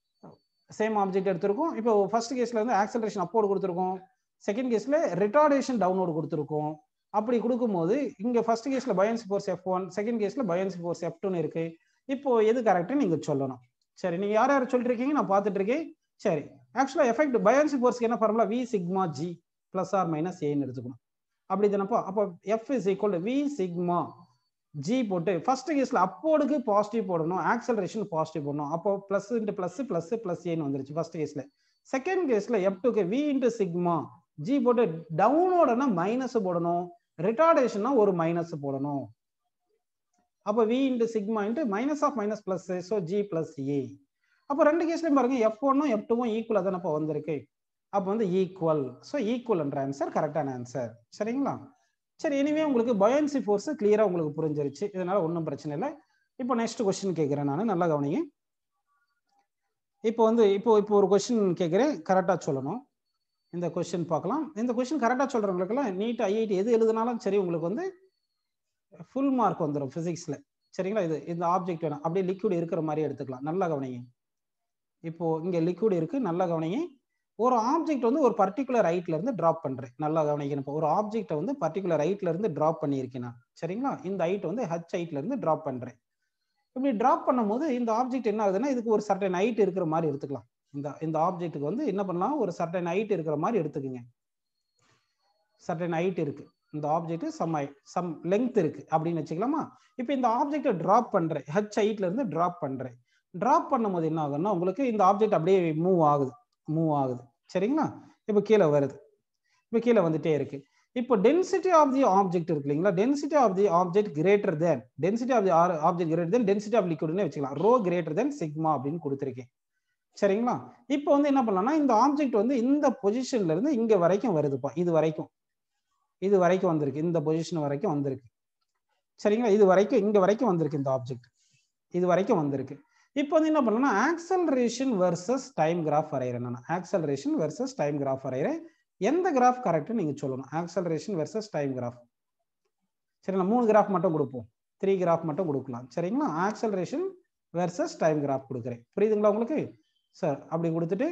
சேம் ஆப்ஜெக்ட் எடுத்திருக்கோம் இப்போ ஃபர்ஸ்ட் கேஸ்ல வந்து ஆக்சலரேஷன் அப்போடு கொடுத்துருக்கோம் செகண்ட் கேஸ்ல ரிட்டார்டேஷன் டவுனோடு கொடுத்துருக்கோம் அப்படி கொடுக்கும்போது இங்க ஃபர்ஸ்ட் கேஸ்ல buoyancy force F one second கேஸ்ல பயோன்சி ஃபோர்ஸ் எஃப் டூன்னு இருக்கு இப்போ எது கரெக்ட்னு நீங்க சொல்லணும் சரி நீங்க யார் யார் சொல்லிட்டு இருக்கீங்க நான் பார்த்துட்டு இருக்கேன் சரி ஆக்சுவலா எஃபெக்ட் பயோன்சி ஃபோர்ஸ்க்கு என்ன formula V sigma G plus R minus ஏன்னு எடுத்துக்கணும் அப்படி தானப்போ அப்போ F is equal V sigma G போட்டு ஃபர்ஸ்ட் கேஸ்ல அப்போடுக்கு பாசிட்டிவ் போடணும் ஆக்சலரேஷன் பாசிட்டிவ் போடணும் அப்போ plus into plus plus plus ஏன்னு வந்துருச்சு ஃபர்ஸ்ட் கேஸ்ல செகண்ட் கேஸ்ல எஃப் டூக்கு வி இன்ட்டு சிக்மா ஜி போட்டு டவுனோடனா மைனஸ் போடணும் ரிட்டார்டேஷன்னா ஒரு மைனஸ் போடணும் அப்போ V into sigma into minus of minus plus so G plus A அப்போ ரெண்டு கேஸ்லையும் பாருங்க எஃப் ஒன்னும் எஃப் டூவும் ஈக்குவலாக தானே இப்போ வந்திருக்கு அப்போ வந்து ஈக்குவல் ஸோ ஈக்குவல்ன்ற ஆன்சர் கரெக்டான ஆன்சர் சரிங்களா சரி எனிவே உங்களுக்கு பயோன்சி ஃபோர்ஸ் கிளியரா உங்களுக்கு புரிஞ்சிருச்சு இதனால ஒன்றும் பிரச்சனை இல்லை இப்போ நெக்ஸ்ட் கொஸ்டின் கேட்குறேன் நான் நல்லா கவனிங்க இப்போ வந்து இப்போ இப்போ ஒரு கொஸ்டின் கேட்குறேன் கரெக்டாக சொல்லணும் இந்த கொஸ்டின் பார்க்கலாம் இந்த கொஸ்டின் கரெக்டாக சொல்கிறவங்களுக்கெல்லாம் நீட் ஐஐடி எது எழுதுனாலும் சரி உங்களுக்கு வந்து ஃபுல் மார்க் வந்துடும் ஃபிசிக்ஸில் சரிங்களா இது இந்த ஆப்ஜெக்ட் வேணும் அப்படியே லிக்விட் இருக்கிற மாதிரி எடுத்துக்கலாம் நல்லா கவனிங்க இப்போ இங்கே லிக்விட் இருக்கு நல்லா கவனிங்க ஒரு ஆப்ஜெக்ட் வந்து ஒரு பர்டிகுலர் ஹைட்ல இருந்து டிராப் பண்றேன் நல்லா கவனிக்கணும் இப்போ ஒரு ஆப்ஜெக்ட்டை வந்து பர்டிகுலர் ஹைட்ல இருந்து டிராப் பண்ணியிருக்கேன் நான் சரிங்களா இந்த ஹைட் வந்து ஹச் ஹைட்ல இருந்து டிராப் பண்றேன் இப்படி டிராப் பண்ணும்போது இந்த ஆப்ஜெக்ட் என்ன ஆகுதுன்னா இதுக்கு ஒரு சர்டன் ஹைட் இருக்கிற மாதிரி எடுத்துக்கலாம் இந்த இந்த ஆப்ஜெக்ட்டுக்கு வந்து என்ன பண்ணலாம் ஒரு சர்டன் ஹைட் இருக்கிற மாதிரி எடுத்துக்கோங்க சர்டன் ஹைட் இருக்கு இந்த ஆப்ஜெக்ட் சம் சம் லெங்த் இருக்கு அப்படின்னு வச்சுக்கலாமா இப்போ இந்த ஆப்ஜெக்டை டிராப் பண்றேன் ஹச் ஹைட்ல இருந்து டிராப் பண்றேன் டிராப் பண்ணும்போது என்ன ஆகுதுன்னா உங்களுக்கு இந்த ஆப்ஜெக்ட் அப்படியே மூவ் ஆகுது மூவ் ஆகுது சரிங்களா இப்போ கீழே வருது இப்போ கீழே வந்துட்டே இருக்கு இப்போ டென்சிட்டி ஆஃப் தி ஆப்ஜெக்ட் இருக்கு இல்லைங்களா density of the object greater than density of the object greater than density of லிக்விட்னு வச்சுக்கலாம் ரோ கிரேட்டர் தென் சிக்மா அப்படின்னு கொடுத்துருக்கேன் சரிங்களா இப்போ வந்து என்ன பண்ணலாம்னா இந்த ஆப்ஜெக்ட் வந்து இந்த பொசிஷன்ல இருந்து இங்க வரைக்கும் வருதுப்பா இது வரைக்கும் இது வரைக்கும் வந்திருக்கு இந்த பொசிஷன் வரைக்கும் வந்திருக்கு சரிங்களா இது வரைக்கும் இங்க வரைக்கும் வந்திருக்கு இந்த ஆப்ஜெக்ட் இது வரைக்கும் வந்திருக்கு இப்போ வந்து என்ன பண்ணலாம் ஆக்சலரேஷன் வர்சஸ் டைம் கிராஃப் வரைகிறேன் நான் ஆக்சலரேஷன் வர்சஸ் டைம் கிராஃப் வரைகிறேன் எந்த கிராஃப் கரெக்ட்னு நீங்க சொல்லணும் ஆக்சலரேஷன் வர்சஸ் டைம் கிராஃப் சரிங்களா மூணு கிராஃப் மட்டும் கொடுப்போம் த்ரீ கிராஃப் மட்டும் கொடுக்கலாம் சரிங்களா ஆக்சலரேஷன் வெர்சஸ் டைம் கிராஃப் கொடுக்குறேன் புரியுதுங்களா உங்களுக்கு சார் அப்படி கொடுத்துட்டு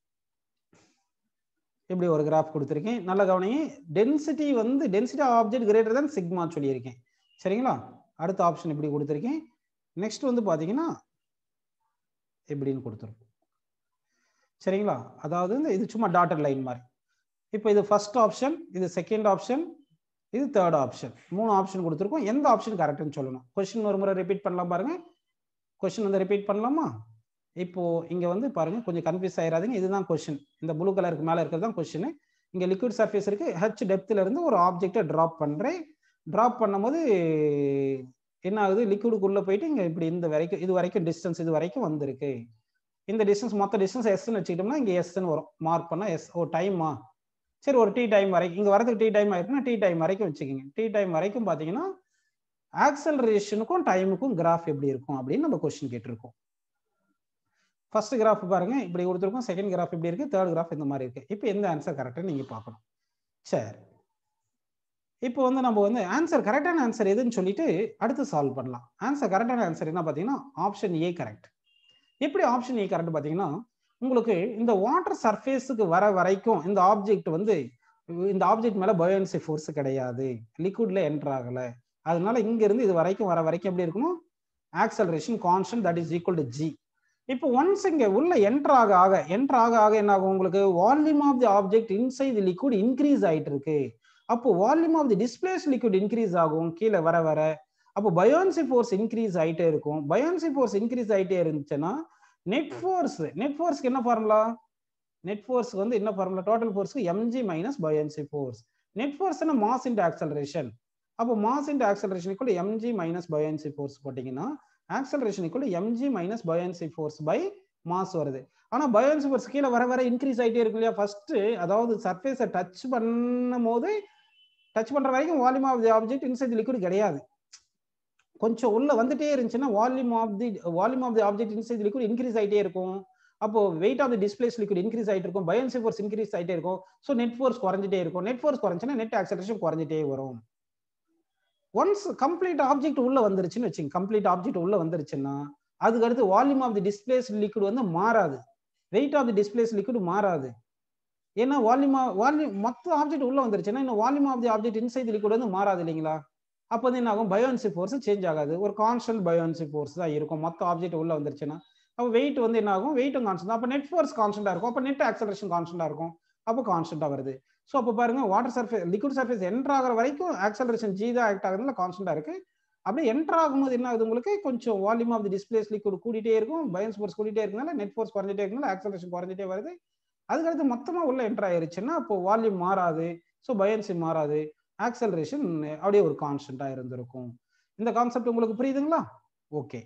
இப்படி ஒரு கிராஃப் கொடுத்துருக்கேன் நல்ல கவனிங்க டென்சிட்டி வந்து டென்சிட்டி ஆப்ஜெக்ட் கிரேட்டர் தான் சிக்மா சொல்லியிருக்கேன் சரிங்களா அடுத்த ஆப்ஷன் இப்படி கொடுத்துருக்கேன் நெக்ஸ்ட் வந்து பார்த்தீங்கன்னா இப்படின்னு கொடுத்துருக்கோம் சரிங்களா அதாவது இந்த இது சும்மா டாட்டர் லைன் மாதிரி இப்போ இது ஃபர்ஸ்ட் ஆப்ஷன் இது செகண்ட் ஆப்ஷன் இது தேர்ட் ஆப்ஷன் மூணு ஆப்ஷன் கொடுத்துருக்கோம் எந்த ஆப்ஷன் கரெக்ட்னு சொல்லணும் கொஸ்டின் ஒரு முறை ரிப்பீட் பண்ணலாம் பாருங்க கொஸ்டின் வந்து ரிப்பீட் பண்ணலாமா இப்போ இங்க வந்து பாருங்க கொஞ்சம் கன்ஃபியூஸ் ஆயிடாதீங்க இதுதான் கொஸ்டின் இந்த ப்ளூ கலருக்கு மேல இருக்கிறது தான் கொஸ்டின் இங்க லிக்விட் சர்ஃபேஸ் இருக்கு ஹெச் டெப்த்ல இருந்து ஒரு ஆப்ஜெக்டை டிராப் பண்றேன் டிராப் பண்ணும்போது என்ன ஆகுது லிக்விடுக்குள்ள போயிட்டு இங்க இப்படி இந்த வரைக்கும் இது வரைக்கும் டிஸ்டன்ஸ் இது வரைக்கும் வந்திருக்கு இந்த டிஸ்டன்ஸ் மொத்த டிஸ்டன்ஸ் எஸ்ன்னு வச்சுக்கிட்டோம்னா இங்க எஸ்ன்னு வரும் மார்க் பண்ணா எஸ் ஓ டைமா சரி ஒரு டி டைம் வரைக்கும் இங்க வரதுக்கு டி டைம் ஆயிருக்குன்னா டி டைம் வரைக்கும் வச்சுக்கோங்க டி டைம் வரைக்கும் பாத்தீங்கன்னா ஆக்சலரேஷனுக்கும் டைமுக்கும் கிராஃப் எப்படி இருக்கும் அப்படின்னு நம்ம கொஸ்டின் கேட்டிருக்கோம் ஃபர்ஸ்ட் கிராஃப் பாருங்க இப்படி கொடுத்துருக்கோம் செகண்ட் கிராஃப் இப்படி இருக்கு தேர்ட் கிராஃப் இந்த மாதிரி இருக்கு இப்போ எந்த ஆன்சர் கரெக்டாக நீங்க பார்க்கணும் சரி இப்போ வந்து நம்ம வந்து ஆன்சர் கரெக்டான ஆன்சர் எதுன்னு சொல்லிட்டு அடுத்து சால்வ் பண்ணலாம் ஆன்சர் கரெக்டான ஆன்சர் என்ன பார்த்தீங்கன்னா ஆப்ஷன் ஏ கரெக்ட் எப்படி ஆப்ஷன் ஏ கரெக்ட் பார்த்தீங்கன்னா உங்களுக்கு இந்த வாட்டர் சர்ஃபேஸுக்கு வர வரைக்கும் இந்த ஆப்ஜெக்ட் வந்து இந்த ஆப்ஜெக்ட் மேல பயோன்சி ஃபோர்ஸ் கிடையாது லிக்விட்ல என்டர் ஆகல அதனால இங்க இருந்து இது வரைக்கும் வர வரைக்கும் எப்படி இருக்கணும் acceleration constant that is equal to G இப்போ ஒன்ஸ் இங்க உள்ள என்டர் ஆக ஆக என்டர் ஆக ஆக என்ன ஆகும் உங்களுக்கு volume of the object inside liquid increase ஆயிட்டு இருக்கு அப்போ volume of the displace liquid increase ஆகும் கீழே வர வர அப்போ பயோன்சி ஃபோர்ஸ் இன்க்ரீஸ் ஆயிட்டே இருக்கும் பயோன்சி ஃபோர்ஸ் இன்க்ரீஸ் ஆயிட்டே இருந்துச்சுன்னா நெட் ஃபோர்ஸ் நெட் ஃபோர்ஸ்க்கு என்ன ஃபார்முலா நெட் ஃபோர்ஸ் வந்து என்ன ஃபார்முலா டோட்டல் ஃபோர்ஸ்க்கு MG minus buoyancy force net ஃபோர்ஸ்னா மாஸ் இன்டு ஆக்சலரேஷன் அப்போ mass into acceleration equal MG minus buoyancy force போட்டிங்கன்னா acceleration equal MG minus buoyancy force by mass வருது ஆனா buoyancy force கீழே வர வர இன்க்ரீஸ் ஆயிட்டே இருக்கு இல்லையா ஃபர்ஸ்ட் அதாவது சர்ஃபேஸை டச் பண்ணும் போது டச் பண்ற வரைக்கும் volume of the object inside liquid கிடையாது கொஞ்சம் உள்ள வந்துட்டே இருந்துச்சுன்னா volume of the volume of the object inside liquid increase ஆயிட்டே இருக்கும் அப்போ weight of the displace liquid increase ஆயிட்டு இருக்கும் பயோன்சி ஃபோர்ஸ் இன்க்ரீஸ் ஆயிட்டே இருக்கும் ஸோ நெட் ஃபோர்ஸ் குறைஞ்சிட்டே இருக்கும் நெட் ஃபோர்ஸ் குறைஞ்சுன்னா நெட் ஆக்சலரேஷன் குறைஞ்சிட்டே வரும் ஒன்ஸ் கம்ப்ளீட் ஆப்ஜெக்ட் உள்ள வந்துருச்சுன்னு வச்சுங்க கம்ப்ளீட் ஆப்ஜெக்ட் உள்ள வந்துருச்சுன்னா அதுக்கு அடுத்து volume of the displace liquid வந்து மாறாது weight of the displace liquid மாறாது ஏன்னா வால்யூம் வால்யூம் மொத்த ஆப்ஜெக்ட் உள்ள வந்துருச்சுன்னா இன்னும் volume of the object inside liquid வந்து மாறாது இல்லைங்களா அப்போ வந்து என்ன ஆகும் பயோன்சி ஃபோர்ஸ் சேஞ்ச் ஆகாது ஒரு கான்ஸ்டன்ட் பயோன்சி ஃபோர்ஸ் தான் இருக்கும் மொத்த ஆப்ஜெக்ட் உள்ள வந்துருச்சுன்னா அப்போ வெயிட் வந்து என்ன ஆகும் வெயிட்டும் கான்ஸ்டன்ட் அப்போ நெட் ஃபோர்ஸ் கான்ஸ்டன்டா இருக்கும் அப்போ நெட் ஆக்சலரேஷன் கான்ஸ்டன்டா இருக்கும் அப்போ கான்ஸ்டன்டா வருது ஸோ அப்போ பாருங்க water surface liquid surface enter ஆகிற வரைக்கும் ஆக்சலரேஷன் ஜி தான் ஆக்ட் ஆகுதுல கான்ஸ்டன்டா இருக்கு அப்படியே என்டர் ஆகும்போது என்ன ஆகுது உங்களுக்கு கொஞ்சம் volume of the displace liquid கூட்டிட்டே இருக்கும் பயோன்ஸ் ஃபோர்ஸ் கூட்டிட்டே இருக்கனால நெட் ஃபோர்ஸ் குறைஞ்சிட்டே இருக்கனால ஆக்சலரேஷன் குறைஞ்சிட்டே வருது அதுக்கடுத்து மொத்தமா உள்ள என்டர் ஆயிருச்சுன்னா அப்போ வால்யூம் மாறாது ஸோ பயோன்சி மாறாது ஆக்சலரேஷன் அப்படியே ஒரு கான்ஸ்டன்டா இருந்திருக்கும் இந்த கான்செப்ட் உங்களுக்கு புரியுதுங்களா ஓகே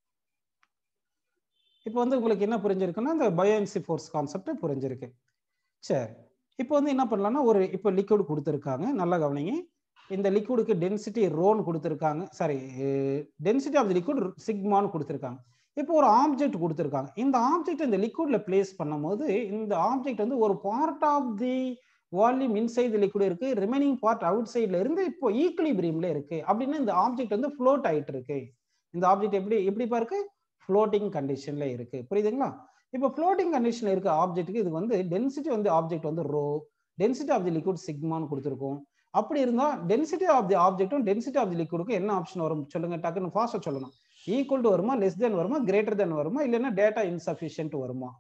இப்போ வந்து உங்களுக்கு என்ன புரிஞ்சிருக்குன்னா இந்த பயோன்சி ஃபோர்ஸ் கான்செப்ட் புரிஞ்சிருக்கு சரி இப்போ வந்து என்ன பண்ணலாம்னா ஒரு இப்போ லிக்விட் கொடுத்துருக்காங்க நல்லா கவனிங்க இந்த லிக்விடுக்கு டென்சிட்டி ரோன் கொடுத்துருக்காங்க sorry density of the liquid சிக்மான்னு கொடுத்துருக்காங்க இப்போ ஒரு ஆப்ஜெக்ட் கொடுத்துருக்காங்க இந்த ஆப்ஜெக்ட் இந்த லிக்விட்ல பிளேஸ் பண்ணும்போது இந்த ஆப்ஜெக்ட் வந்து ஒரு part of the volume inside liquid இருக்கு ரிமைனிங் பார்ட் அவுட் சைட்ல இருந்து இப்போ ஈக்குலிபிரியம்ல இருக்கு அப்படின்னா இந்த ஆப்ஜெக்ட் வந்து ஃப்ளோட் ஆயிட்டு இருக்கு இந்த ஆப்ஜெக்ட் எப்படி எப்படி இருக்கு ஃப்ளோட்டிங் கண்டிஷன்ல இருக்கு புரியுதுங்களா இப்போ ஃப்ளோட்டிங் கண்டிஷன்ல இருக்க ஆப்ஜெக்ட்டுக்கு இது வந்து டென்சிட்டி வந்து ஆப்ஜெக்ட் வந்து rho density of the liquid சிக்மான்னு கொடுத்துருக்கோம் அப்படி இருந்தா டென்சிட்டி ஆஃப் தி ஆப்ஜெக்டும் டென்சிட்டி ஆஃப் தி லிக்விடுக்கும் என்ன ஆப்ஷன் வரும் சொல்லுங்க டக்குன்னு ஃபாஸ்டா சொல்லணும் ஈக்குவல் டு வருமா லெஸ் தென் வருமா கிரேட்டர் தென் வருமா இல்லைன்னா டேட்டா இன்சஃபிஷியன்ட் வருமா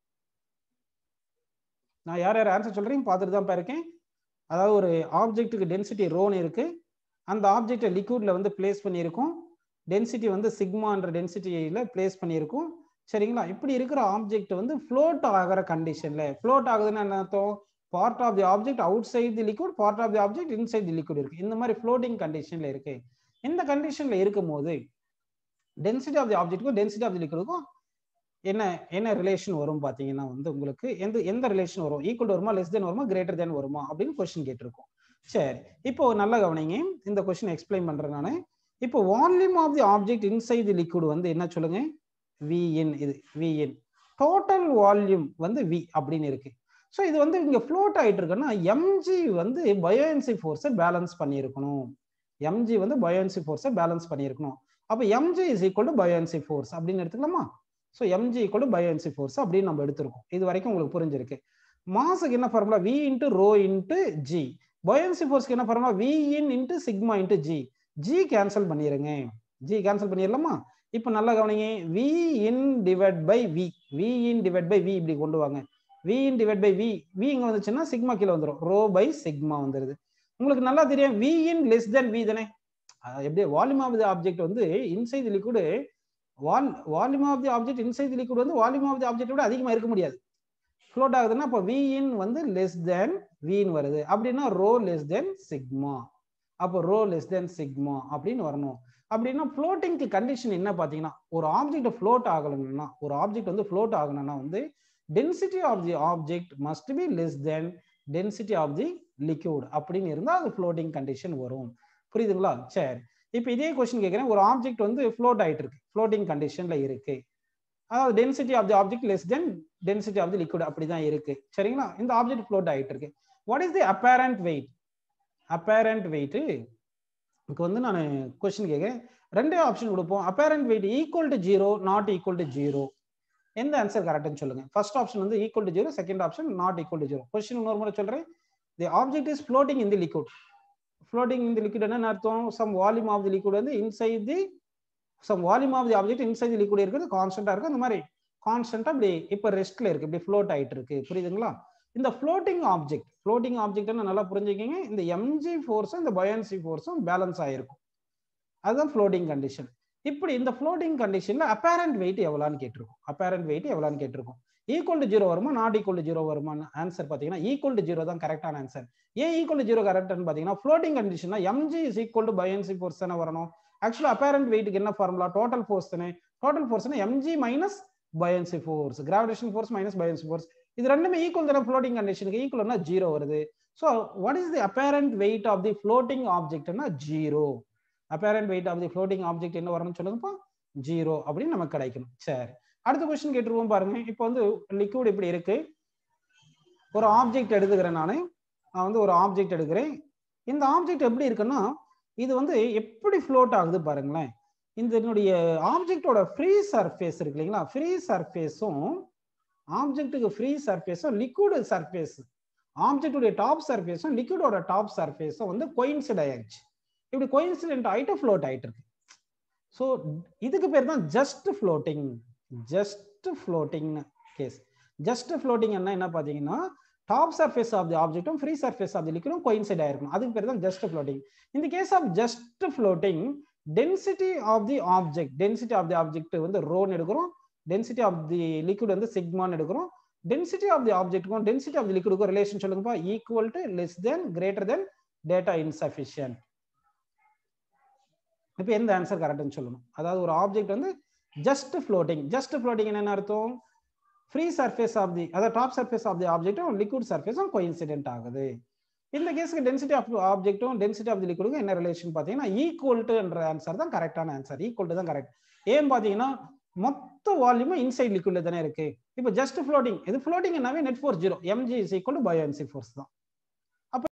நான் யார் யார் ஆன்சர் சொல்றீங்க பார்த்துட்டு தான் இருக்கேன் அதாவது ஒரு ஆப்ஜெக்ட்டுக்கு டென்சிட்டி ரோன் இருக்கு அந்த ஆப்ஜெக்டை லிக்விட்ல வந்து பிளேஸ் பண்ணியிருக்கோம் டென்சிட்டி வந்து சிக்மான்ற டென்சிட்டியில பிளேஸ் பண்ணியிருக்கோம் சரிங்களா இப்படி இருக்கிற ஆப்ஜெக்ட் வந்து ஃப்ளோட் ஆகிற கண்டிஷன்ல ஃப்ளோட் ஆகுதுன்னு என்ன அர்த்தம் part of the object outside the liquid part of the object inside the liquid இருக்கு இந்த மாதிரி ஃப்ளோட்டிங் கண்டிஷன்ல இருக்கு இந்த கண்டிஷன்ல இருக்கும் போது டென்சிட்டி ஆஃப் தி ஆப்ஜெக்ட்டுக்கும் டென்சிட்டி ஆஃப் தி லிக்விடுக்கும் என்ன என்ன ரிலேஷன் வரும் பாத்தீங்கன்னா வந்து உங்களுக்கு எந்த எந்த ரிலேஷன் வரும் ஈக்குவல் வருமா லெஸ் தென் வருமா கிரேட்டர் தென் வருமா அப்படின்னு கொஸ்டின் கேட்டிருக்கோம் சரி இப்போ நல்லா கவனிங்க இந்த கொஸ்டின் எக்ஸ்பிளைன் பண்றேன் நான் இப்போ volume of the object inside the liquid வந்து என்ன சொல்லுங்க விஎன் இது விஎன் டோட்டல் வால்யூம் வந்து வி அப்படின்னு இருக்கு ஸோ இது வந்து இங்க ஃப்ளோட் ஆயிட்டு இருக்குன்னா எம்ஜி வந்து பயோஎன்சி ஃபோர்ஸை பேலன்ஸ் பண்ணியிருக்கணும் எம்ஜி வந்து பயோஎன்சி ஃபோர்ஸை பேலன்ஸ் பண்ணியிருக்கணும் அப்போ MG is equal to buoyancy force அப்படின்னு எடுத்துக்கலாமா so MG equal to buoyancy force அப்படின்னு நம்ம எடுத்திருக்கோம் இது வரைக்கும் உங்களுக்கு புரிஞ்சிருக்கு மாஸுக்கு என்ன formula V into rho into G buoyancy ஃபோர்ஸ்க்கு என்ன formula V in into sigma into G G cancel பண்ணிடுங்க ஜி கேன்சல் பண்ணிடலாமா இப்போ நல்லா கவனிங்க V in divide by V V in divide by V இப்படி கொண்டு வாங்க V in divide by V we இங்க வந்துச்சுன்னா சிக்மா கீழே வந்துடும் ரோ பை சிக்மா வந்துருது உங்களுக்கு நல்லா தெரியும் V in less than V தானே எப்படி வால்யூம் ஆஃப் தி ஆப்ஜெக்ட் வந்து இன்சைட் லிக்விடு வால் volume of the object inside liquid வந்து வால்யூம் ஆஃப் தி ஆப்ஜெக்ட் விட அதிகமாக இருக்க முடியாது ஃப்ளோட் ஆகுதுன்னா அப்போ வி இன் வந்து லெஸ் தென் வின் வருது அப்படின்னா ரோ லெஸ் தென் சிக்மா அப்போ ரோ லெஸ் தென் சிக்மா அப்படின்னு வரணும் அப்படின்னா ஃப்ளோட்டிங்க்கு கண்டிஷன் என்ன பார்த்தீங்கன்னா ஒரு ஆப்ஜெக்ட் ஃப்ளோட் ஆகணும்னா ஒரு ஆப்ஜெக்ட் வந்து ஃப்ளோட் ஆகணும்னா வந்து density of the object must be less than density of the liquid அப்படின்னு இருந்தால் அது ஃப்ளோட்டிங் கண்டிஷன் வரும் புரியுதுங்களா சரி இப்போ இதே கொஸ்டின் கேட்குறேன் ஒரு ஆப்ஜெக்ட் வந்து ஃப்ளோட் ஆகிட்டு இருக்கு ஃப்ளோட்டிங் கண்டிஷன்ல இருக்கு அதாவது density of the object less than density of the liquid அப்படி தான் இருக்கு சரிங்களா இந்த ஆப்ஜெக்ட் ஃப்ளோட் ஆகிட்டு இருக்கு what is the apparent weight apparent weight இப்போ வந்து நான் கொஸ்டின் கேட்குறேன் ரெண்டே ஆப்ஷன் கொடுப்போம் apparent weight equal to zero not equal to zero எந்த ஆன்சர் கரெக்ட்னு சொல்லுங்க ஃபர்ஸ்ட் ஆப்ஷன் வந்து equal to zero second option not equal to zero question இன்னொரு முறை சொல்றேன் the object is floating in the liquid floating in the liquid என்ன அர்த்தம் some volume of the liquid வந்து inside the some volume of the object inside the liquid இருக்குது கான்ஸ்டன்டா இருக்கு அந்த மாதிரி கான்ஸ்டன்டா இப்படி இப்போ ரெஸ்ட்ல இருக்கு இப்படி ஃப்ளோட் ஆயிட்டு இருக்கு புரியுதுங்களா இந்த ஃப்ளோட்டிங் ஆப்ஜெக்ட் ஃப்ளோட்டிங் ஆப்ஜெக்ட்னு நல்லா புரிஞ்சுக்கிங்க இந்த எம்ஜி ஃபோர்ஸும் இந்த பயான்சி ஃபோர்ஸும் பேலன்ஸ் ஆயிருக்கும் அதுதான் ஃப்ளோட்டிங் கண்டிஷன் இப்படி இந்த ஃப்ளோட்டிங் கண்டிஷன்ல அப்பேரண்ட் வெயிட் எவ்வளோன்னு கேட்டிருக்கும் அப்பேரண்ட் வெயிட் எவ்வளோன்னு கேட்டிருக்கும் ஈக்குவல் டு ஜீரோ வருமா நாட் ஈக்குவல் டு ஜீரோ வருமான்னு ஆன்சர் பார்த்தீங்கன்னா ஈக்குவல் டு ஜீரோ தான் கரெக்டான ஆன்சர் ஏன் ஈக்குவல் டு ஜீரோ கரெக்ட்னு பார்த்தீங்கன்னா ஃப்ளோட்டிங் கண்டிஷன்னா MG is equal to buoyancy force தானே வரணும் ஆக்சுவலா அப்பேரண்ட் வெயிட்டுக்கு என்ன ஃபார்முலா டோட்டல் ஃபோர்ஸ் தானே டோட்டல் ஃபோர்ஸ்னா MG minus buoyancy force gravitation force minus buoyancy force இது ரெண்டுமே ஈக்குவல் தானே ஃப்ளோட்டிங் கண்டிஷனுக்கு ஈக்குவல்னா ஜீரோ வருது so what is the apparent weight of the floating ஆப்ஜெக்ட்னா zero apparent weight of the floating object என்ன வரும்னு சொல்லுங்கப்பா ஜீரோ அப்படின்னு நமக்கு கிடைக்கணும் சரி அடுத்த கொஸ்டின் கேட்டுருவோம் பாருங்க இப்போ வந்து லிக்விட் இப்படி இருக்கு ஒரு ஆப்ஜெக்ட் எடுத்துக்கிறேன் நான் நான் வந்து ஒரு ஆப்ஜெக்ட் எடுக்கிறேன் இந்த ஆப்ஜெக்ட் எப்படி இருக்குன்னா இது வந்து எப்படி ஃப்ளோட் ஆகுது பாருங்களேன் இந்த என்னுடைய ஆப்ஜெக்டோட ஃப்ரீ சர்ஃபேஸ் இருக்கு இல்லைங்களா ஃப்ரீ சர்ஃபேஸும் ஆப்ஜெக்ட்டுக்கு ஃப்ரீ சர்ஃபேஸும் லிக்விட் சர்ஃபேஸ் ஆப்ஜெக்டுடைய டாப் சர்ஃபேஸும் லிக்விடோட டாப் சர்ஃபேஸும் வந்து கொயின்சிட் ஆயிடுச்சு இப்படி கொயின்சிடென்ட் ஆயிட்டு ஃப்ளோட் ஆயிட்டு இருக்கு ஸோ இதுக்கு பேர் தான் just floating just floating case just floating என்ன என்ன பார்த்தீங்கன்னா டாப் சர்ஃபேஸ் ஆஃப் தி ஆப்ஜெக்டும் ஃப்ரீ சர்ஃபேஸ் ஆஃப் தி லிக்விடும் கோயின்சைட் ஆயிருக்கும் அதுக்கு பேர் தான் ஜஸ்ட் ஃப்ளோட்டிங் இந்த case of just floating density of the object density of the object வந்து ரோன் எடுக்கிறோம் டென்சிட்டி ஆஃப் தி லிக்விட் வந்து சிக்மான்னு எடுக்கிறோம் டென்சிட்டி ஆஃப் தி ஆப்ஜெக்ட்டுக்கும் டென்சிட்டி ஆஃப் தி லிக்விடுக்கும் ரிலேஷன் சொல்லுங்கப்பா equal to less than greater than data insufficient இப்போ எந்த ஆன்சர் கரெக்ட்னு சொல்லணும் அதாவது ஒரு ஆப்ஜெக்ட் வந்து ஜஸ்ட் ஃப்ளோட்டிங் ஜஸ்ட் ஃப்ளோட்டிங் என்ன அர்த்தம் ஃப்ரீ சர்ஃபேஸ் ஆஃப் தி அதாவது டாப் சர்ஃபேஸ் ஆஃப் தி ஆப்ஜெக்டும் லிக்விட் சர்ஃபேஸும் கோயின்சிடென்ட் ஆகுது இந்த கேஸுக்கு டென்சிட்டி ஆஃப் ஆப்ஜெக்ட்டும் டென்சிட்டி ஆஃப் தி லிக்விடுக்கும் என்ன ரிலேஷன் பார்த்தீங்கன்னா ஈக்குவல் டுன்ற ஆன்சர் தான் கரெக்டான ஆன்சர் ஈக்குவல் டு தான் கரெக்ட் ஏன் பார்த்தீங்கன்னா மொத்த வால்யூமும் இன்சைட் லிக்விட்ல தானே இருக்கு இப்போ ஜஸ்ட் ஃப்ளோட்டிங் இது ஃப்ளோட்டிங் என்னாவே net force zero MG is equal to buoyancy force தான்